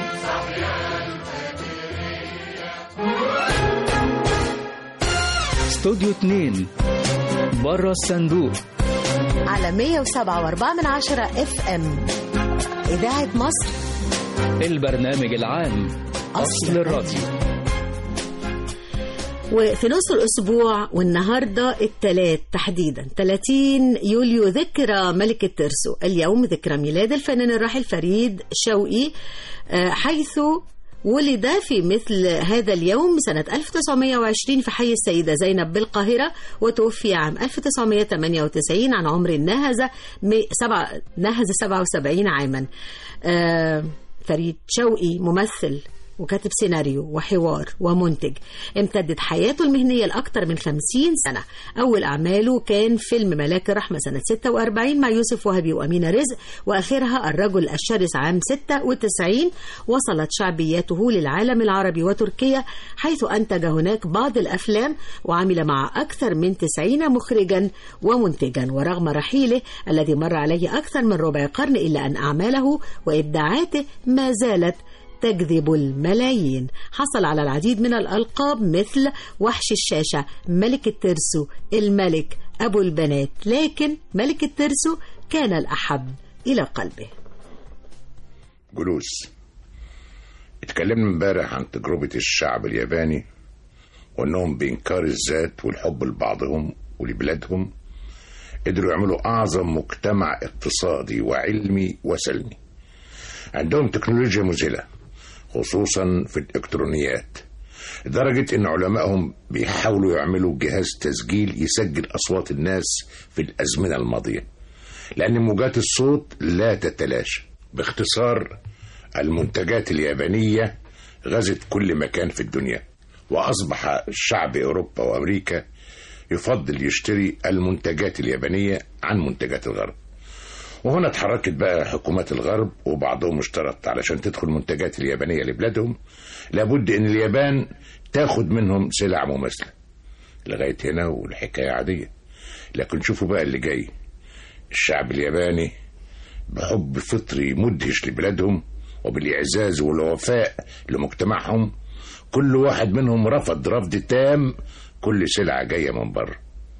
استوديو 2 بره الصندوق على 107.4 من عشرة اف ام إذاعة مصر البرنامج العام أصل الراديو وفي نص الأسبوع والنهاردة الثلاث تحديدا 30 يوليو ذكرى ملك الترسو اليوم ذكرى ميلاد الفنان الراحل فريد شوقي آه، حيث ولد في مثل هذا اليوم سنة 1920 في حي السيدة زينب بالقاهرة وتوفي عام 1998 عن عمر نهز م- سبع نهز 77 عاما آه، فريد شوقي ممثل وكاتب سيناريو وحوار ومنتج امتدت حياته المهنية لأكثر من 50 سنة أول أعماله كان فيلم ملاك الرحمة سنة 46 مع يوسف وهبي وأمينة رزق وآخرها الرجل الشرس عام 96 وصلت شعبيته للعالم العربي وتركيا حيث أنتج هناك بعض الأفلام وعمل مع أكثر من 90 مخرجا ومنتجا ورغم رحيله الذي مر عليه أكثر من ربع قرن إلا أن أعماله وإبداعاته ما زالت تجذب الملايين حصل على العديد من الألقاب مثل وحش الشاشة ملك الترسو الملك أبو البنات لكن ملك الترسو كان الأحب إلى قلبه جلوس اتكلمنا امبارح عن تجربة الشعب الياباني وانهم بإنكار الذات والحب لبعضهم ولبلادهم قدروا يعملوا أعظم مجتمع اقتصادي وعلمي وسلمي عندهم تكنولوجيا مذهلة خصوصا في الإلكترونيات لدرجة إن علمائهم بيحاولوا يعملوا جهاز تسجيل يسجل أصوات الناس في الأزمنة الماضية لأن موجات الصوت لا تتلاشى باختصار المنتجات اليابانية غزت كل مكان في الدنيا وأصبح شعب أوروبا وأمريكا يفضل يشتري المنتجات اليابانية عن منتجات الغرب وهنا اتحركت بقى حكومات الغرب وبعضهم اشترط علشان تدخل المنتجات اليابانية لبلادهم لابد ان اليابان تاخد منهم سلع مماثلة لغاية هنا والحكاية عادية لكن شوفوا بقى اللي جاي الشعب الياباني بحب فطري مدهش لبلادهم وبالإعزاز والوفاء لمجتمعهم كل واحد منهم رفض رفض تام كل سلعة جاية من بره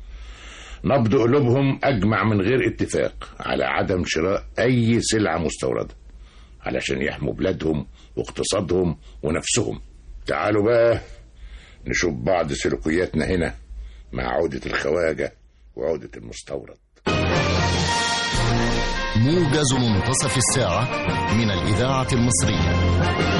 نبض قلوبهم أجمع من غير اتفاق على عدم شراء أي سلعة مستوردة علشان يحموا بلادهم واقتصادهم ونفسهم تعالوا بقى نشوف بعض سلوكياتنا هنا مع عودة الخواجة وعودة المستورد موجز منتصف الساعة من الإذاعة المصرية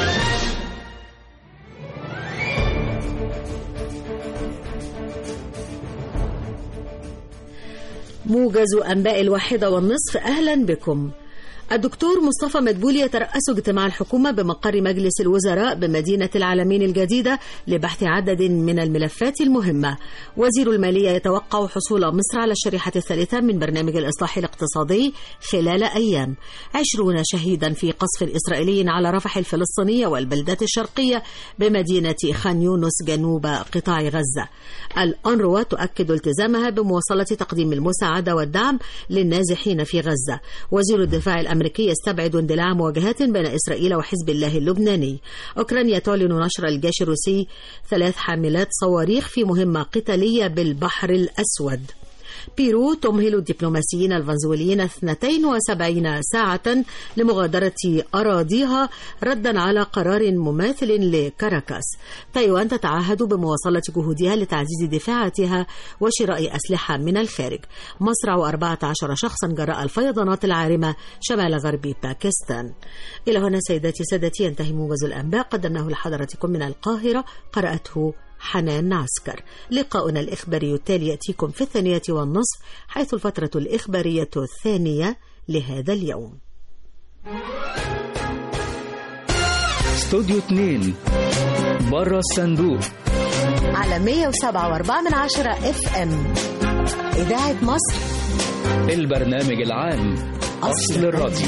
موجز أنباء الواحدة والنصف أهلا بكم الدكتور مصطفى مدبولي يترأس اجتماع الحكومة بمقر مجلس الوزراء بمدينة العالمين الجديدة لبحث عدد من الملفات المهمة وزير المالية يتوقع حصول مصر على الشريحة الثالثة من برنامج الإصلاح الاقتصادي خلال أيام عشرون شهيدا في قصف إسرائيلي على رفح الفلسطينية والبلدات الشرقية بمدينة خان يونس جنوب قطاع غزة الأنروا تؤكد التزامها بمواصلة تقديم المساعدة والدعم للنازحين في غزة وزير الدفاع الأمريكي يستبعد اندلاع مواجهات بين إسرائيل وحزب الله اللبناني أوكرانيا تعلن نشر الجيش الروسي ثلاث حاملات صواريخ في مهمة قتالية بالبحر الأسود بيرو تمهل الدبلوماسيين الفنزويليين 72 ساعة لمغادرة أراضيها ردا على قرار مماثل لكاراكاس تايوان تتعهد بمواصلة جهودها لتعزيز دفاعاتها وشراء أسلحة من الخارج مصرع 14 شخصا جراء الفيضانات العارمة شمال غرب باكستان إلى هنا سيداتي سادتي ينتهي موجز الأنباء قدمناه لحضراتكم من القاهرة قرأته حنان عسكر لقاؤنا الإخباري التالي يأتيكم في الثانية والنصف حيث الفترة الإخبارية الثانية لهذا اليوم استوديو 2 بره الصندوق على 107.4 من عشرة اف ام إذاعة مصر البرنامج العام أصل الراديو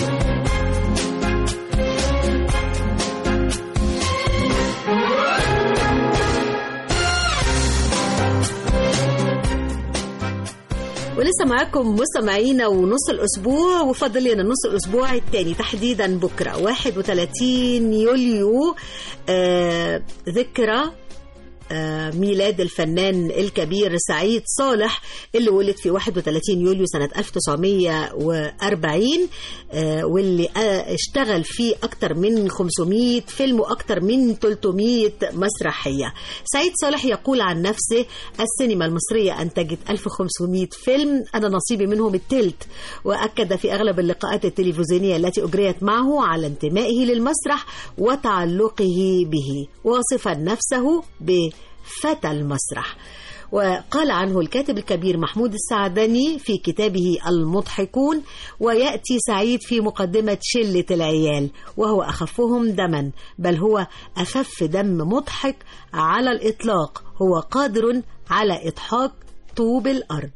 ولسه معاكم مستمعينا ونص الاسبوع وفاضل لنا نص الاسبوع الثاني تحديدا بكره 31 يوليو آه ذكرى آه، ميلاد الفنان الكبير سعيد صالح اللي ولد في 31 يوليو سنة 1940 آه، واللي آه، اشتغل فيه أكتر من 500 فيلم وأكتر من 300 مسرحية سعيد صالح يقول عن نفسه السينما المصرية أنتجت 1500 فيلم أنا نصيبي منهم التلت وأكد في أغلب اللقاءات التلفزيونية التي أجريت معه على انتمائه للمسرح وتعلقه به واصفا نفسه بفتى المسرح وقال عنه الكاتب الكبير محمود السعدني في كتابه المضحكون ويأتي سعيد في مقدمة شلة العيال وهو أخفهم دما بل هو أخف دم مضحك على الإطلاق هو قادر على إضحاك طوب الأرض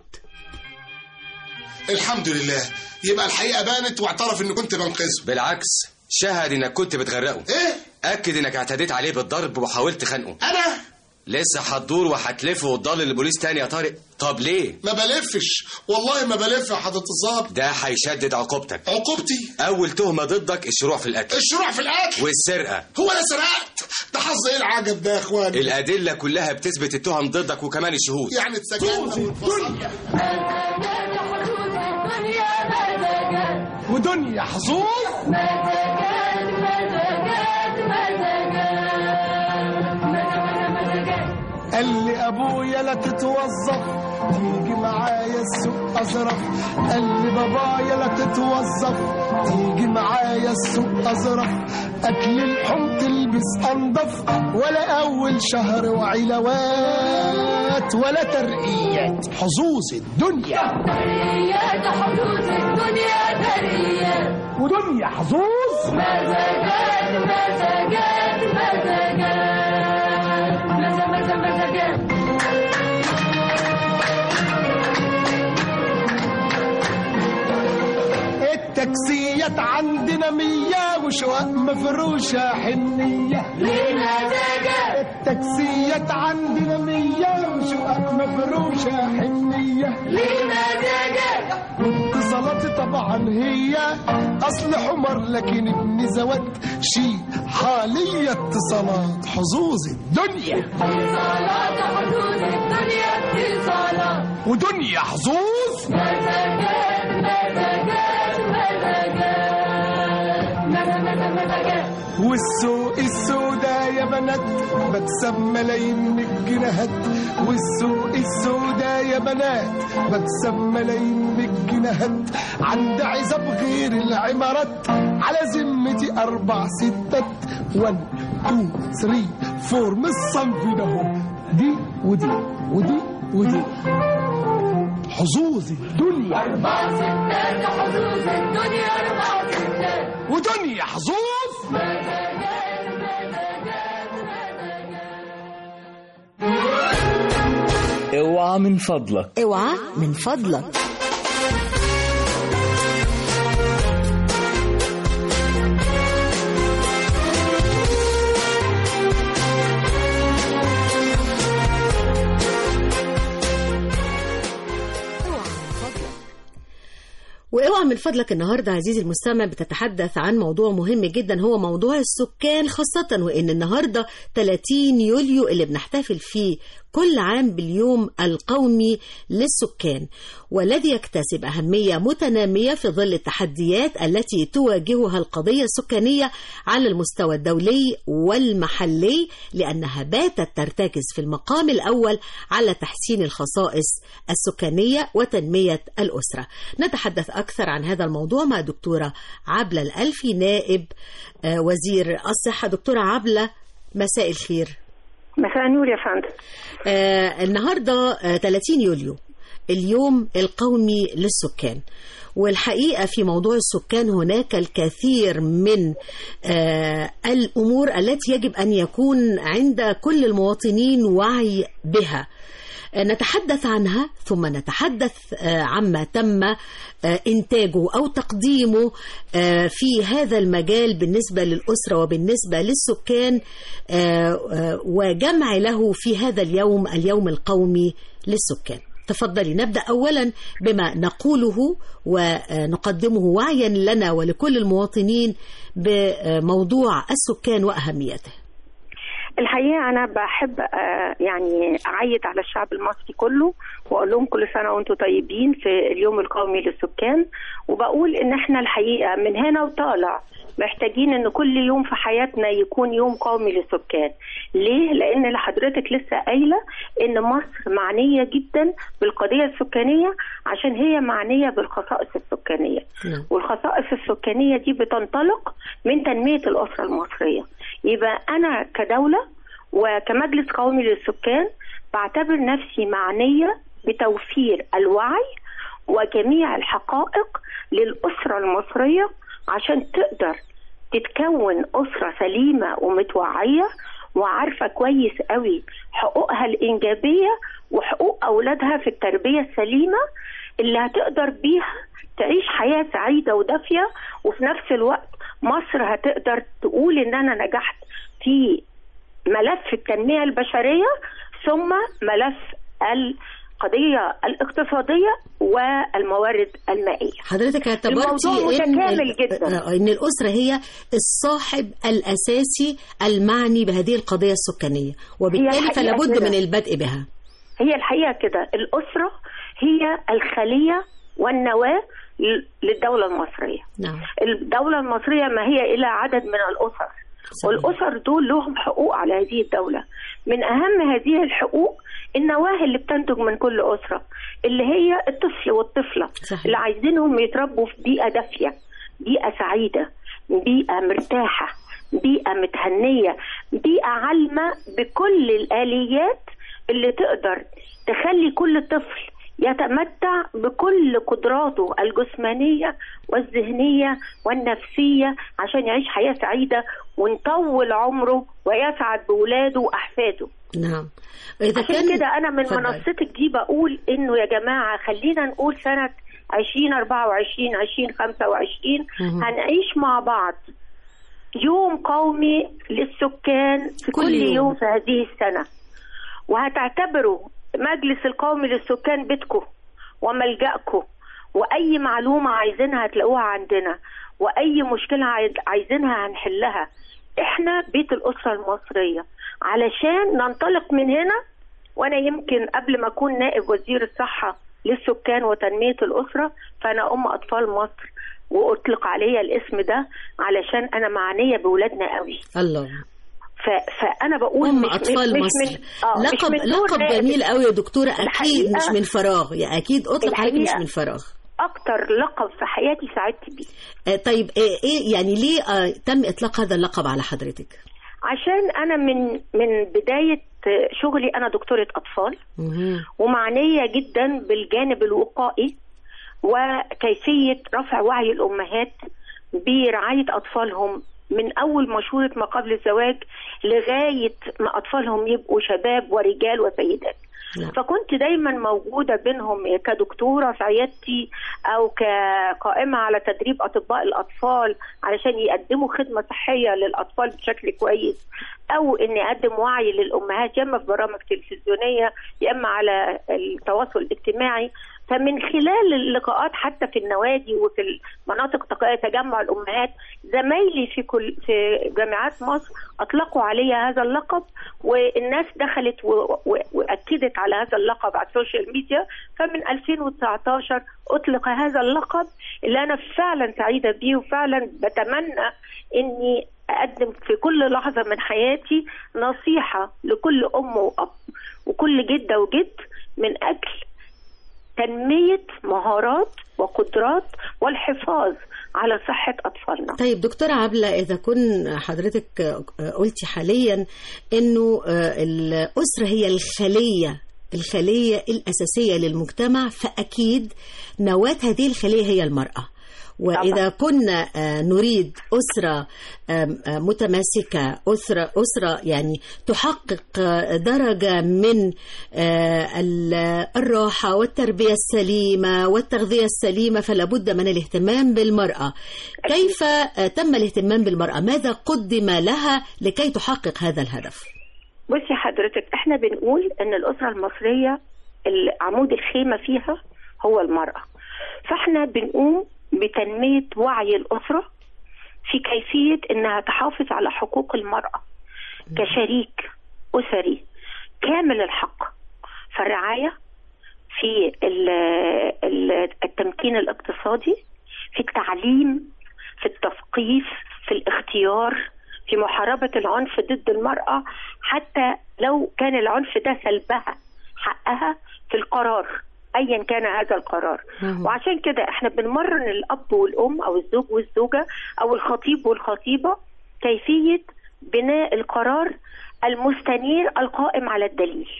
الحمد لله يبقى الحقيقه بانت واعترف ان كنت بنقذه بالعكس شهد انك كنت بتغرقه ايه اكد انك اعتديت عليه بالضرب وحاولت خنقه انا لسه هتدور وهتلفه وتضل البوليس تاني يا طارق طب ليه ما بلفش والله ما بلف يا حضره الظابط ده هيشدد عقوبتك عقوبتي اول تهمه ضدك الشروع في القتل الشروع في القتل والسرقه هو انا سرقت ده حظ ايه العجب ده يا اخواني الادله كلها بتثبت التهم ضدك وكمان الشهود يعني اتسجلنا وانفصلنا ودنيا حظوظ قال لي ابويا لا تتوظف تيجي معايا السوق ازرف قال لي بابايا لا تتوظف تيجي معايا السوق ازرف اكل اللحوم تلبس انضف ولا اول شهر وعلاوات ولا ترقيات حظوظ الدنيا ترقيات حدود الدنيا ترقيات ودنيا حظوظ مزاجات مزاجات مزاجات مزا مزا مزاجات التاكسيات عندنا مية وشقق مفروشة حنية لمزاجات التاكسيات عندنا مية وشقق مفروشة حنية لمزاجات واتصالاتي طبعا هي اصل حمر لكن ابن زوات شي حالية اتصالات حظوظ الدنيا اتصالات حدود الدنيا اتصالات ودنيا حظوظ مزاجات مزاجات مزاجات مزا مزا مزاجات والسوق السودا يا بنات بكسب ملايين من الجنيهات والسوق السودا يا بنات بكسب ملايين من الجنيهات عند عزب غير العمارات على ذمتي اربع ستات 1 2 3 4 من الصنف ده هو. دي ودي ودي ودي حظوظ الدنيا أربع ستات حظوظ الدنيا أربع ستات ودنيا حظوظ مزاجات مزاجات اوعى من فضلك اوعى من فضلك واوعى من فضلك النهارده عزيزي المستمع بتتحدث عن موضوع مهم جدا هو موضوع السكان خاصة وان النهارده 30 يوليو اللي بنحتفل فيه كل عام باليوم القومي للسكان والذي يكتسب أهمية متنامية في ظل التحديات التي تواجهها القضية السكانية على المستوى الدولي والمحلي لأنها باتت ترتكز في المقام الأول على تحسين الخصائص السكانية وتنمية الأسرة نتحدث أكثر عن هذا الموضوع مع دكتورة عبلة الألفي نائب آه، وزير الصحة دكتورة عبلة مساء الخير مساء النور يا فندم آه النهارده آه 30 يوليو اليوم القومي للسكان والحقيقة في موضوع السكان هناك الكثير من آه الأمور التي يجب أن يكون عند كل المواطنين وعي بها آه، نتحدث عنها ثم نتحدث آه، عما تم آه، إنتاجه أو تقديمه آه، في هذا المجال بالنسبة للأسرة وبالنسبة للسكان آه، آه، وجمع له في هذا اليوم اليوم القومي للسكان تفضلي نبدأ أولا بما نقوله ونقدمه وعيا لنا ولكل المواطنين بموضوع السكان وأهميته الحقيقه انا بحب آه، يعني اعيد على الشعب المصري كله واقول لهم كل سنه وانتم طيبين في اليوم القومي للسكان وبقول ان احنا الحقيقه من هنا وطالع محتاجين ان كل يوم في حياتنا يكون يوم قومي للسكان ليه لان اللي حضرتك لسه قايله ان مصر معنيه جدا بالقضيه السكانيه عشان هي معنيه بالخصائص السكانيه والخصائص السكانيه دي بتنطلق من تنميه الاسره المصريه يبقى انا كدوله وكمجلس قومي للسكان بعتبر نفسي معنيه بتوفير الوعي وجميع الحقائق للاسره المصريه عشان تقدر تتكون اسره سليمه ومتوعيه وعارفه كويس قوي حقوقها الانجابيه وحقوق اولادها في التربيه السليمه اللي هتقدر بيها تعيش حياه سعيده ودافيه وفي نفس الوقت مصر هتقدر تقول ان انا نجحت في ملف التنميه البشريه ثم ملف القضيه الاقتصاديه والموارد المائيه حضرتك اعتبرتي الموضوع إن, متكامل جدا آه، إن الأسرة هي الصاحب الأساسي المعني بهذه القضية السكانية وبالتالي الحقيقة فلا بد كده. من البدء بها هي الحقيقه كده الاسره هي الخليه والنواه ل- للدوله المصريه نعم الدوله المصريه ما هي الا عدد من الاسر والاسر دول لهم حقوق على هذه الدوله من اهم هذه الحقوق النواه اللي بتنتج من كل اسره اللي هي الطفل والطفله صحيح. اللي عايزينهم يتربوا في بيئه دافيه بيئه سعيده بيئه مرتاحه بيئه متهنيه بيئه عالمه بكل الاليات اللي تقدر تخلي كل طفل يتمتع بكل قدراته الجسمانية والذهنية والنفسية عشان يعيش حياة سعيدة ونطول عمره ويسعد بولاده وأحفاده نعم إذا عشان كده أنا من اتفضل. منصتك دي بقول إنه يا جماعة خلينا نقول سنة 2024 2025 مهم. هنعيش مع بعض يوم قومي للسكان في كل كل, يوم. يوم في هذه السنة وهتعتبروا مجلس القومي للسكان بيتكم وملجأكم وأي معلومة عايزينها هتلاقوها عندنا وأي مشكلة عايز- عايزينها هنحلها احنا بيت الأسرة المصرية علشان ننطلق من هنا وأنا يمكن قبل ما أكون نائب وزير الصحة للسكان وتنمية الأسرة فأنا أم أطفال مصر وأطلق عليا الاسم ده علشان أنا معنية بولادنا قوي الله ف... فانا بقول أم مش أطفال مش مصر من... آه لقب مش من دون لقب نائب. جميل قوي يا دكتورة أكيد الحقيقة- مش من فراغ يعني أكيد أطلق عليك مش الحقيقة من فراغ اكتر لقب في حياتي سعدت بيه آه، طيب آه، إيه يعني ليه آه، تم إطلاق هذا اللقب على حضرتك؟ عشان انا من من بدايه شغلي انا دكتوره اطفال مهم. ومعنيه جدا بالجانب الوقائي وكيفيه رفع وعي الامهات برعايه اطفالهم من اول مشوره ما قبل الزواج لغايه ما اطفالهم يبقوا شباب ورجال وسيدات نعم. فكنت دايما موجوده بينهم كدكتوره في عيادتي او كقائمه على تدريب اطباء الاطفال علشان يقدموا خدمه صحيه للاطفال بشكل كويس او اني اقدم وعي للامهات يا اما في برامج تلفزيونيه يا اما على التواصل الاجتماعي فمن خلال اللقاءات حتى في النوادي وفي المناطق تق- تجمع الامهات زمايلي في كل في جامعات مصر اطلقوا علي هذا اللقب والناس دخلت و- و- واكدت على هذا اللقب على السوشيال ميديا فمن 2019 اطلق هذا اللقب اللي انا فعلا سعيده بيه وفعلا بتمنى اني اقدم في كل لحظه من حياتي نصيحه لكل ام واب وكل جده وجد من اجل تنميه مهارات وقدرات والحفاظ على صحه اطفالنا طيب دكتورة عبلة إذا كن حضرتك قلتي حاليا إنه الأسرة هي الخلية الخلية الأساسية للمجتمع فأكيد نواة هذه الخلية هي المرأة وإذا كنا آه، نريد أسرة آم، آه، متماسكة أسرة أسرة يعني تحقق آه، درجة من آه، ال- الراحة والتربية السليمة والتغذية السليمة فلا بد من الاهتمام بالمرأة كيف آه، تم الاهتمام بالمرأة ماذا قدم لها لكي تحقق هذا الهدف بصي حضرتك احنا بنقول ان الاسره المصريه ال- عمود الخيمه فيها هو المراه فاحنا بنقوم بتنميه وعي الاسره في كيفيه انها تحافظ على حقوق المراه كشريك اسري كامل الحق في الرعايه في ال- ال- التمكين الاقتصادي في التعليم في التثقيف في الاختيار في محاربة العنف ضد المرأة حتى لو كان العنف ده سلبها حقها في القرار ايا كان هذا القرار مهم. وعشان كده احنا بنمرن الاب والام او الزوج والزوجه او الخطيب والخطيبه كيفيه بناء القرار المستنير القائم على الدليل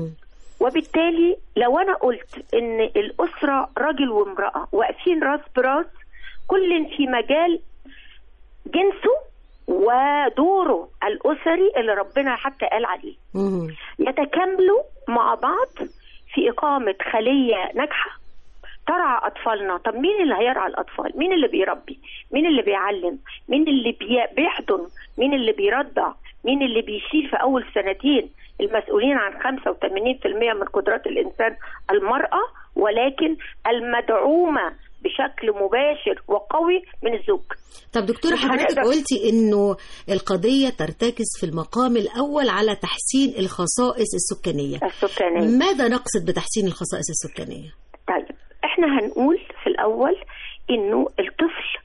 وبالتالي لو انا قلت ان الاسره راجل وامراه واقفين راس براس كل في مجال جنسه ودوره الاسري اللي ربنا حتى قال عليه يتكاملوا مع بعض في اقامه خليه ناجحه ترعى اطفالنا طب مين اللي هيرعى الاطفال مين اللي بيربي مين اللي بيعلم مين اللي بي- بيحضن مين اللي بيرضع مين اللي بيشيل في اول سنتين المسؤولين عن 85% من قدرات الانسان المراه ولكن المدعومه بشكل مباشر وقوي من الزوج طب دكتورة مش حضرتك هنقدر- قلتي انه القضية ترتكز في المقام الاول على تحسين الخصائص السكانية السكانية ماذا نقصد بتحسين الخصائص السكانية طيب احنا هنقول في الاول انه الطفل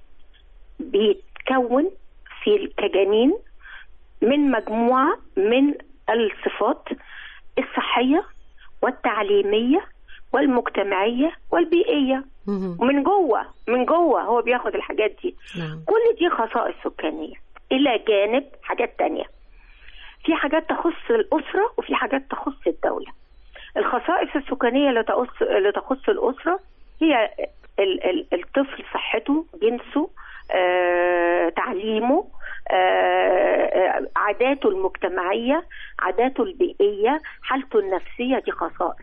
بيتكون في كجنين من مجموعه من الصفات الصحيه والتعليميه والمجتمعيه والبيئيه من جوه من جوه هو بياخد الحاجات دي نعم. كل دي خصائص سكانيه الى جانب حاجات تانية في حاجات تخص الاسره وفي حاجات تخص الدوله الخصائص السكانيه اللي تخص اللي تخص الاسره هي ال- ال- الطفل صحته جنسه آه، تعليمه آه، آه، عاداته المجتمعيه عاداته البيئيه حالته النفسيه دي خصائص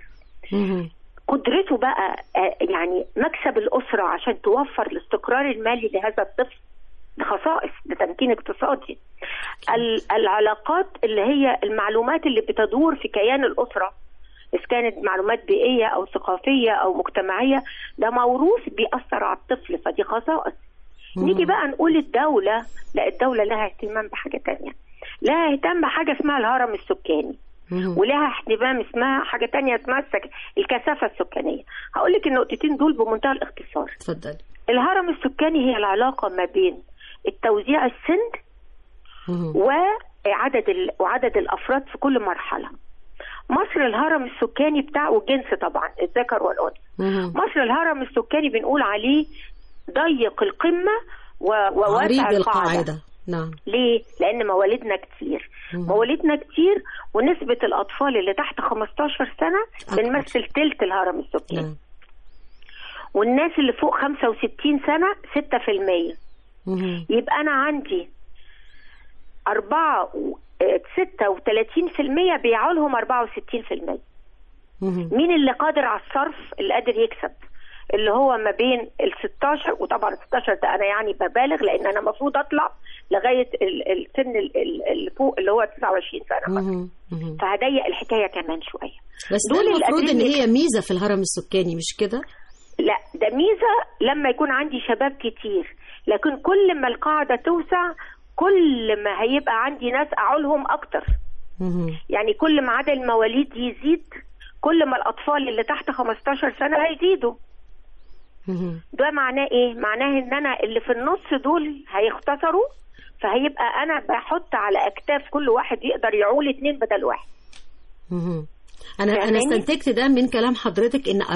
قدرته بقى آه، يعني مكسب الاسره عشان توفر الاستقرار المالي لهذا الطفل ده خصائص ده تمكين اقتصادي ال- العلاقات اللي هي المعلومات اللي بتدور في كيان الاسره اذا كانت معلومات بيئيه او ثقافيه او مجتمعيه ده موروث بيأثر على الطفل فدي خصائص نيجي بقى نقول الدوله لا الدوله لها اهتمام بحاجه تانية لها اهتمام بحاجه اسمها الهرم السكاني ولها اهتمام اسمها حاجه تانية اسمها السك... الكثافه السكانيه هقول لك النقطتين دول بمنتهى الاختصار اتفضل الهرم السكاني هي العلاقه ما بين التوزيع السن وعدد ال... وعدد الافراد في كل مرحله مصر الهرم السكاني بتاع والجنس طبعا الذكر والانثى مصر الهرم السكاني بنقول عليه ضيق القمه و... وواسع عريض القاعده القاعدة نعم ليه؟ لأن مواليدنا كتير مواليدنا كتير ونسبة الأطفال اللي تحت 15 سنة بنمثل تلت الهرم السكاني والناس اللي فوق 65 سنة 6% يبقى أنا عندي أربعة و- آه، 36% بيعوا لهم 64% مين اللي قادر على الصرف اللي قادر يكسب اللي هو ما بين ال 16 وطبعا ال 16 ده انا يعني ببالغ لان انا المفروض اطلع لغايه ال- السن ال- ال- اللي فوق اللي هو 29 سنه مثلا مهم. مهم. فهضيق الحكايه كمان شويه بس ده دول المفروض ان الأدرينال- هي ميزه في الهرم السكاني مش كده لا ده ميزه لما يكون عندي شباب كتير لكن كل ما القاعده توسع كل ما هيبقى عندي ناس اعولهم اكتر مهم. يعني كل ما عدد المواليد يزيد كل ما الاطفال اللي تحت 15 سنه هيزيدوا مهم. ده معناه ايه معناه ان انا اللي في النص دول هيختصروا فهيبقى انا بحط على اكتاف كل واحد يقدر يعول اتنين بدل واحد مهم. انا انا فاهماني؟ استنتجت ده من كلام حضرتك ان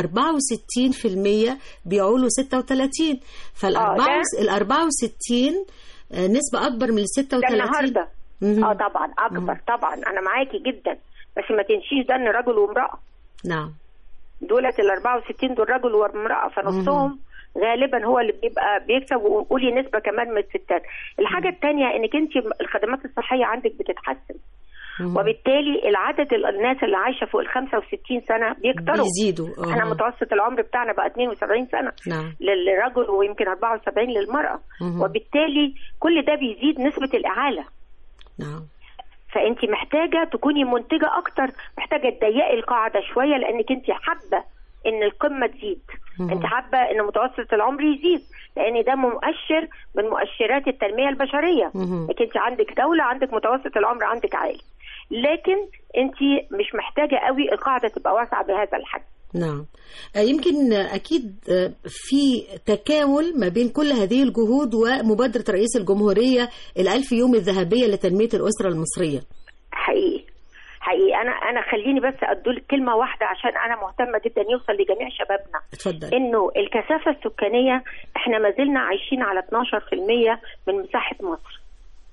64% بيعولوا 36 فال آه، ده- ال 64 آه، نسبه اكبر من ال ده 36 النهارده مهم. اه طبعا اكبر طبعا انا معاكي جدا بس ما تنسيش ده ان رجل وامراه نعم دولت ال 64 دول رجل وامراه فنصهم غالبا هو اللي بيبقى بيكسب وقولي نسبه كمان من الستات الحاجه الثانيه انك انت الخدمات الصحيه عندك بتتحسن وبالتالي العدد ال- الناس اللي عايشه فوق ال 65 سنه بيكتروا بيزيدوا آه. احنا متوسط العمر بتاعنا بقى 72 سنه نعم للرجل ويمكن 74 للمراه مهم. وبالتالي كل ده بيزيد نسبه الاعاله نعم فانت محتاجه تكوني منتجه اكتر محتاجه تضيقي القاعده شويه لانك انت حابه ان القمه تزيد مهم. انت حابه ان متوسط العمر يزيد لان ده مؤشر من مؤشرات التنميه البشريه مهم. انك انت عندك دوله عندك متوسط العمر عندك عالي لكن انت مش محتاجه قوي القاعده تبقى واسعه بهذا الحجم نعم آه، يمكن آه، أكيد آه، في تكامل ما بين كل هذه الجهود ومبادرة رئيس الجمهورية الألف يوم الذهبية لتنمية الأسرة المصرية حقيقي حقيقي انا انا خليني بس ادول كلمه واحده عشان انا مهتمه جدا يوصل لجميع شبابنا اتفضل انه الكثافه السكانيه احنا ما زلنا عايشين على 12% من مساحه مصر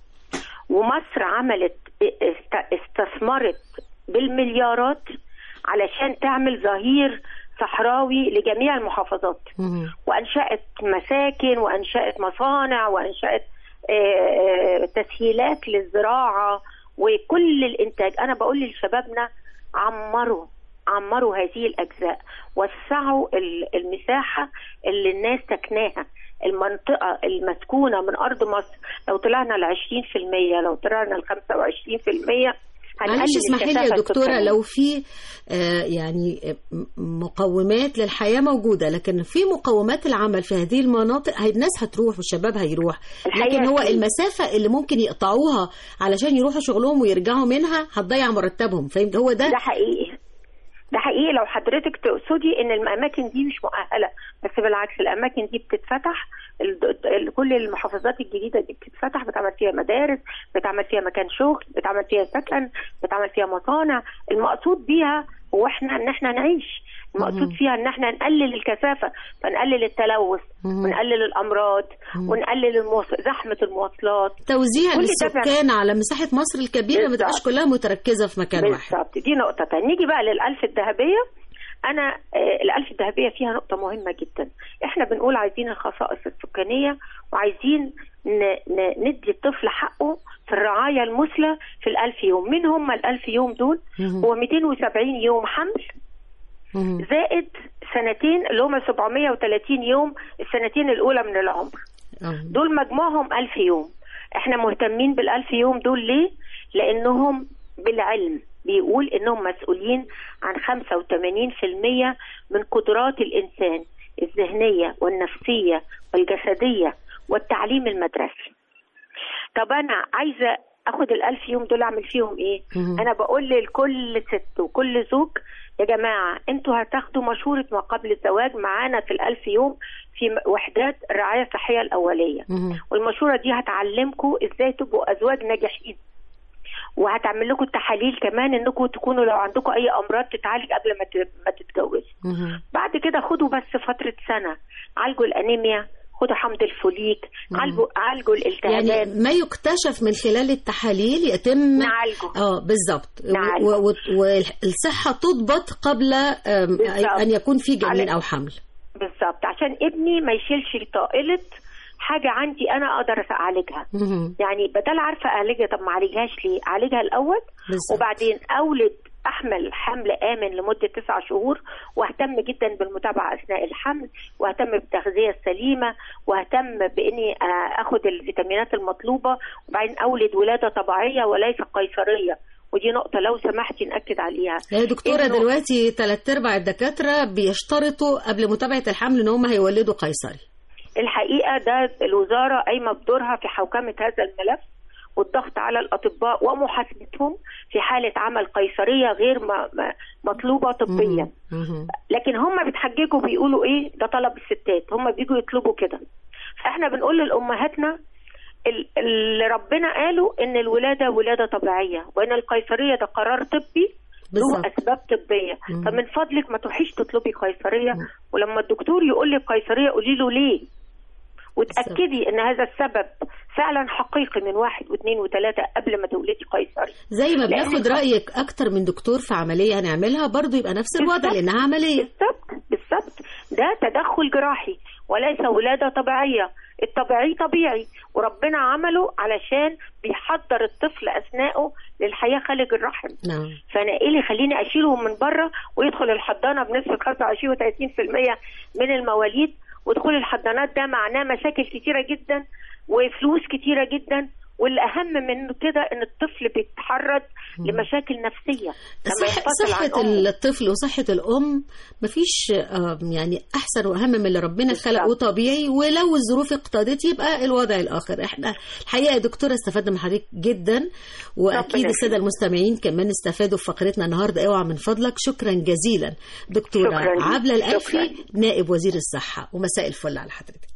ومصر عملت است- استثمرت بالمليارات علشان تعمل ظهير صحراوي لجميع المحافظات وانشات مساكن وانشات مصانع وانشات آه، آه، تسهيلات للزراعه وكل الانتاج انا بقول لشبابنا عمروا عمروا هذه الاجزاء وسعوا ال- المساحه اللي الناس سكناها المنطقه المسكونه من ارض مصر لو طلعنا ل 20% لو طلعنا ل 25% هنقلل معلش اسمحي لي يا الكثافة دكتورة السكانية. لو في آه، يعني آه، م- مقومات للحياة موجودة لكن في مقومات العمل في هذه المناطق هي الناس هتروح والشباب هيروح لكن الحقيقة هو في- المسافة اللي ممكن يقطعوها علشان يروحوا شغلهم ويرجعوا منها هتضيع مرتبهم فهمت هو ده ده حقيقي ده حقيقي لو حضرتك تقصدي ان الاماكن دي مش مؤهله بس بالعكس الاماكن دي بتتفتح ال- ال- كل المحافظات الجديده دي بتتفتح بتعمل فيها مدارس بتعمل فيها مكان شغل بتعمل فيها سكن بتعمل فيها مصانع المقصود بيها هو احنا ان احنا نعيش المقصود فيها ان احنا نقلل الكثافه فنقلل التلوث ونقلل الامراض ونقلل المواص... زحمه المواصلات توزيع كل ده السكان على مساحة مصر الكبيرة ما تبقاش كلها متركزة في مكان واحد بالظبط دي نقطة تانية نيجي بقى للألف الذهبية أنا آه، الألف الذهبية فيها نقطة مهمة جدا إحنا بنقول عايزين الخصائص السكانية وعايزين ن- ن- ندي الطفل حقه في الرعاية المثلى في الألف يوم مين هم الألف يوم دول هو 270 يوم حمل زائد سنتين اللي هم 730 يوم السنتين الأولى من العمر دول مجموعهم ألف يوم احنا مهتمين بالألف يوم دول ليه؟ لأنهم بالعلم بيقول إنهم مسؤولين عن 85% من قدرات الإنسان الذهنية والنفسية والجسدية والتعليم المدرسي طب أنا عايزة أخد الألف يوم دول أعمل فيهم إيه؟ مهم. أنا بقول لكل ست وكل زوج يا جماعة انتوا هتاخدوا مشورة ما قبل الزواج معانا في الألف يوم في م- وحدات الرعاية الصحية الأولية والمشورة دي هتعلمكم ازاي تبقوا أزواج ناجحين وهتعمل لكم تحاليل كمان انكم تكونوا لو عندكم اي امراض تتعالج قبل ما ت- ما تتجوزوا بعد كده خدوا بس فترة سنة عالجوا الأنيميا خدوا حمض الفوليك عالجوا عالجوا الالتهابات يعني ما يكتشف من خلال التحاليل يتم نعالجه اه بالظبط نعالجه. و- و- والصحة تضبط قبل آم، بالظبط. أن يكون في جنين على- أو حمل بالظبط عشان ابني ما يشيلش طائلة حاجة عندي أنا أقدر أعالجها مهم. يعني بدل عارفة أعالجها طب ما أعالجهاش ليه أعالجها الأول بالظبط. وبعدين أولد احمل حمل امن لمده تسعة شهور واهتم جدا بالمتابعه اثناء الحمل واهتم بالتغذيه السليمه واهتم باني آه، اخد الفيتامينات المطلوبه وبعدين اولد ولاده طبيعيه وليس قيصريه ودي نقطة لو سمحتي نأكد عليها يا دكتورة إنه دلوقتي ثلاث ارباع الدكاترة بيشترطوا قبل متابعة الحمل ان هم هيولدوا قيصري الحقيقة ده الوزارة قايمة بدورها في حوكمة هذا الملف والضغط على الأطباء ومحاسبتهم في حالة عمل قيصرية غير م- م- مطلوبة طبيا لكن هم بيتحججوا بيقولوا ايه ده طلب الستات هم بيجوا يطلبوا كده فاحنا بنقول لامهاتنا ال- اللي ربنا قاله ان الولاده ولاده طبيعيه وان القيصريه ده قرار طبي له بالظبط. اسباب طبيه مم. فمن فضلك ما تروحيش تطلبي قيصريه ولما الدكتور يقول لك قيصريه قولي له ليه وتاكدي ان هذا السبب فعلا حقيقي من واحد واثنين وثلاثه قبل ما تولدي قيصري زي ما لأن بناخد رأيك اكتر من دكتور في عملية هنعملها برضو يبقى نفس الوضع لانها عملية بالظبط بالظبط ده تدخل جراحي وليس ولاده طبيعيه الطبيعي طبيعي وربنا عمله علشان بيحضر الطفل اثناءه للحياه خارج الرحم نعم فانا ايه اللي يخليني اشيله من بره ويدخل الحضانه بنسبه 25 و30% من المواليد ودخول الحضانات ده معناه مشاكل كتيره جدا وفلوس كتيره جدا والاهم من كده ان الطفل بيتحرض لمشاكل نفسيه لما صح ينفصل عن صحة أمه. الطفل وصحة الأم مفيش آه، يعني أحسن وأهم من اللي ربنا خلقه طبيعي ولو الظروف اقتضت يبقى الوضع الآخر احنا الحقيقة يا دكتورة استفدنا من حضرتك جدا وأكيد ربنا السادة المستمعين كمان استفادوا في فقرتنا النهاردة اوعى من فضلك شكرا جزيلا دكتورة شكراً ليك. عبلة الألفي شكراً. نائب وزير الصحة ومساء الفل على حضرتك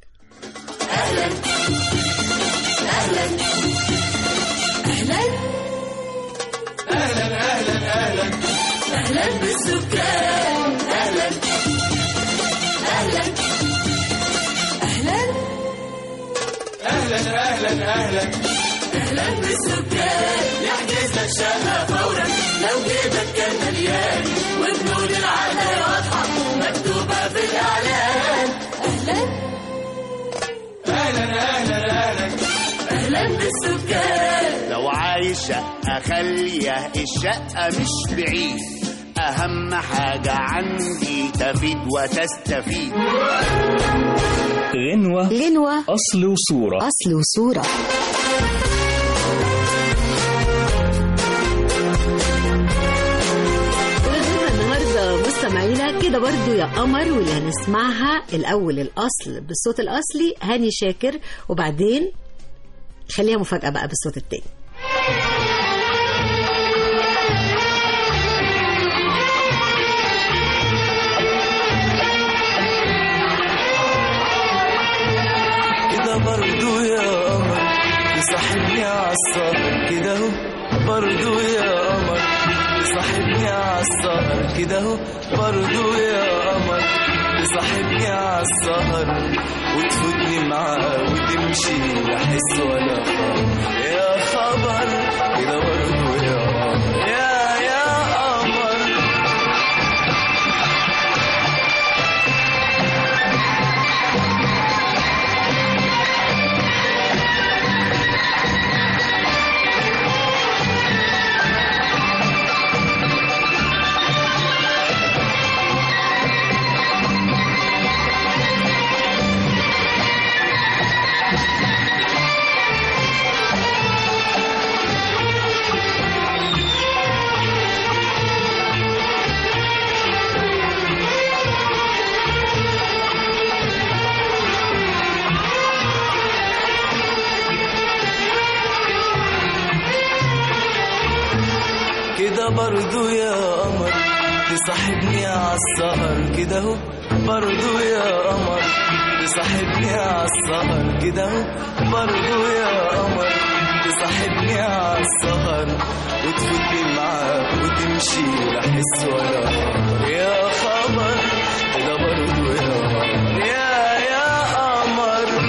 اهلا اهلا اهلا اهلا بالسكان اهلا اهلا اهلا اهلا اهلا اهلا اهلا بالسكان يحجز لك شقه فورا لو جيبك كان مليان وبنود العادة واضحة مكتوبة في الإعلان أهلا أهلا أهلا أهلا أهلا بالسكان لو عايز شقة خالية الشقة مش بعيد أهم حاجة عندي تفيد وتستفيد غنوة غنوة أصل وصورة أصل وصورة وغنوة النهاردة مستمعينا كده برضو يا قمر واللي هنسمعها الأول الأصل بالصوت الأصلي هاني شاكر وبعدين خليها مفاجأة بقى بالصوت التاني كده برضو يا قمر تصاحبني عالسهر كده اهو برضو يا قمر تصاحبني عالسهر كده اهو برضو يا قمر تصاحبني عالسهر وتفوتني معاه وتمشي لا حس ولا خبر يا خبر كده برضو يا قمر يا يا قمر كده برضو يا قمر تصاحبني عالسهر كده اهو برضو يا قمر تصاحبني عالسهر كده اهو برضو يا قمر تصاحبني عالسهر وتفوتني معاه وتمشي لا حس ولا خبر يا خبر كده برضو يا قمر يا يا قمر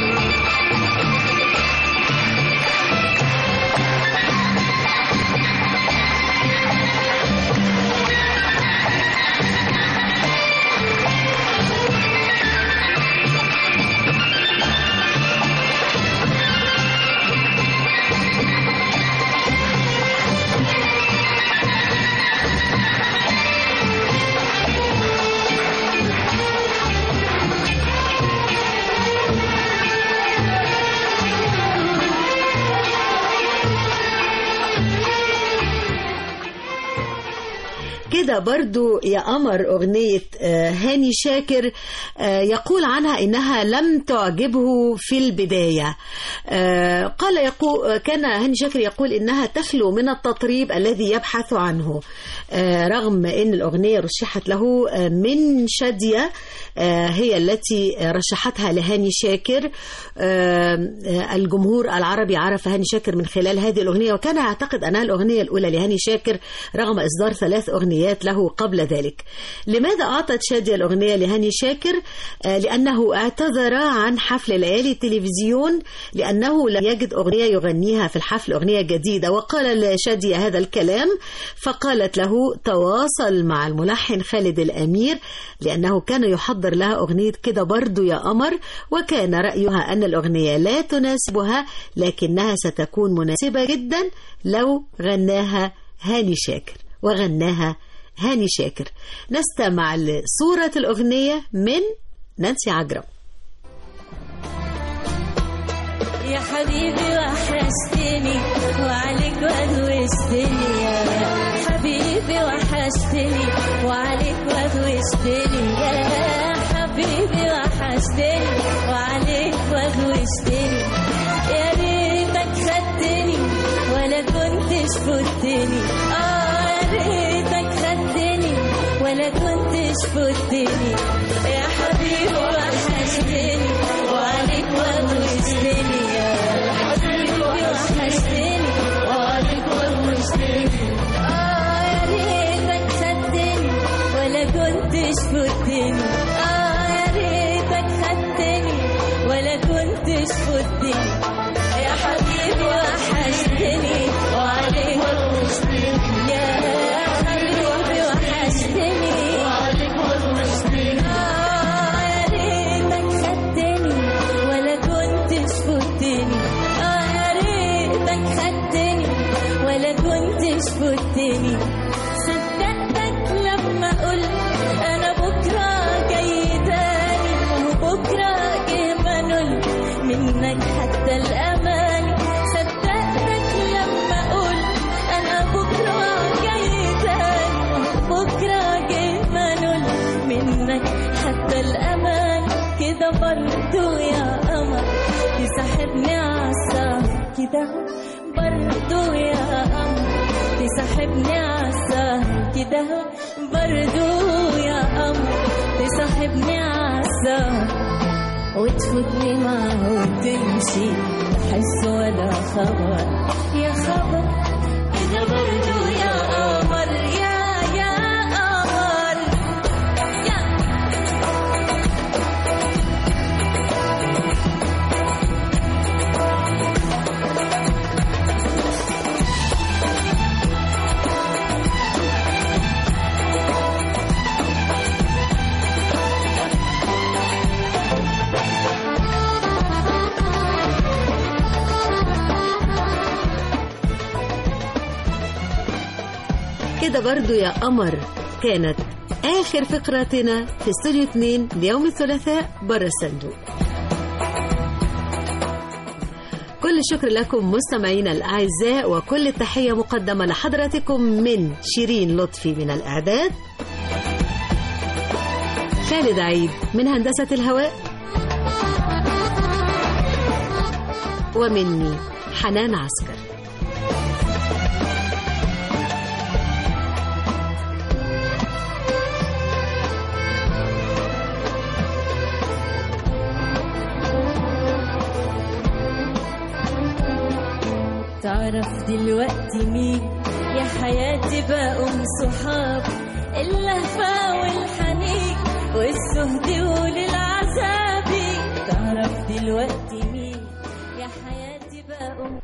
كده برضو يا قمر أغنية آه، هاني شاكر آه، يقول عنها إنها لم تعجبه في البداية آه، قال يقول كان هاني شاكر يقول إنها تخلو من التطريب الذي يبحث عنه آه، رغم أن الأغنية رشحت له آه، من شادية آه، هي التي رشحتها لهاني شاكر آه، آه، الجمهور العربي عرف هاني شاكر من خلال هذه الأغنية وكان يعتقد أنها الأغنية الأولى لهاني شاكر رغم إصدار ثلاث أغنيات له قبل ذلك لماذا أعطت شادية الأغنية لهاني شاكر آه، لأنه اعتذر عن حفل ليالي التلفزيون لأنه لم يجد أغنية يغنيها في الحفل أغنية جديدة وقال لشادية هذا الكلام فقالت له تواصل مع الملحن خالد الأمير لأنه كان يحضر لها أغنية كده برضو يا قمر وكان رأيها أن الأغنية لا تناسبها لكنها ستكون مناسبة جدا لو غناها هاني شاكر وغناها هاني شاكر نستمع لصورة الأغنية من نانسي عجرم يا حبيبي وحشتني وعليك وهوشتني يا حبيبي وحشتني وعليك وهوشتني يا حبيبي وحشتني وعليك وهوشتني يا ريتك خدتني ولا كنتش فتني اه يا ريتك خدتني ولا كنتش فتني يا حبيبي وحشتني وعليك وهوشتني يا حبيبي وحشتني وعليك وهوشتني اه يا ريتك خدتني ولا كنتش فتني اه يا ريتك خدتني ولا كنتش فتني يا حبيبي وحشتني وعليك وحشتني يا حبيبي وحشتني وعليك وحشتني آه يا ريتك خدتني ولا كنتش فتني آه يا ريتك خدتني ولا كنتش فتني صدقتك لما قلت انا بكره جاي تاني وهو بكره جه منول منك حتى الاماني صدقتك لما قلت انا بكره جاي تاني وهو بكره جه منول منك حتى الامان كده برضو يا قمر تسحبني عالسهر كده برضو يا قمر تسحبني عالسهر كده برضو يا قمر تسحبني عالسهر وتفوتني معه وتمشي بحس ولا خبر يا خبر كده برضو يا قمر يا يا قمر يا كده برضو يا قمر كانت آخر فقراتنا في استوديو 2 ليوم الثلاثاء برا الصندوق كل الشكر لكم مستمعينا الأعزاء وكل التحية مقدمة لحضراتكم من شيرين لطفي من الإعداد خالد عيد من هندسة الهواء ومني حنان عسكر تعرف دلوقتي مين يا حياتي بقوا صحاب اللهفة والحنين والزهد وللعذاب تعرف دلوقتي مين يا حياتي بقوا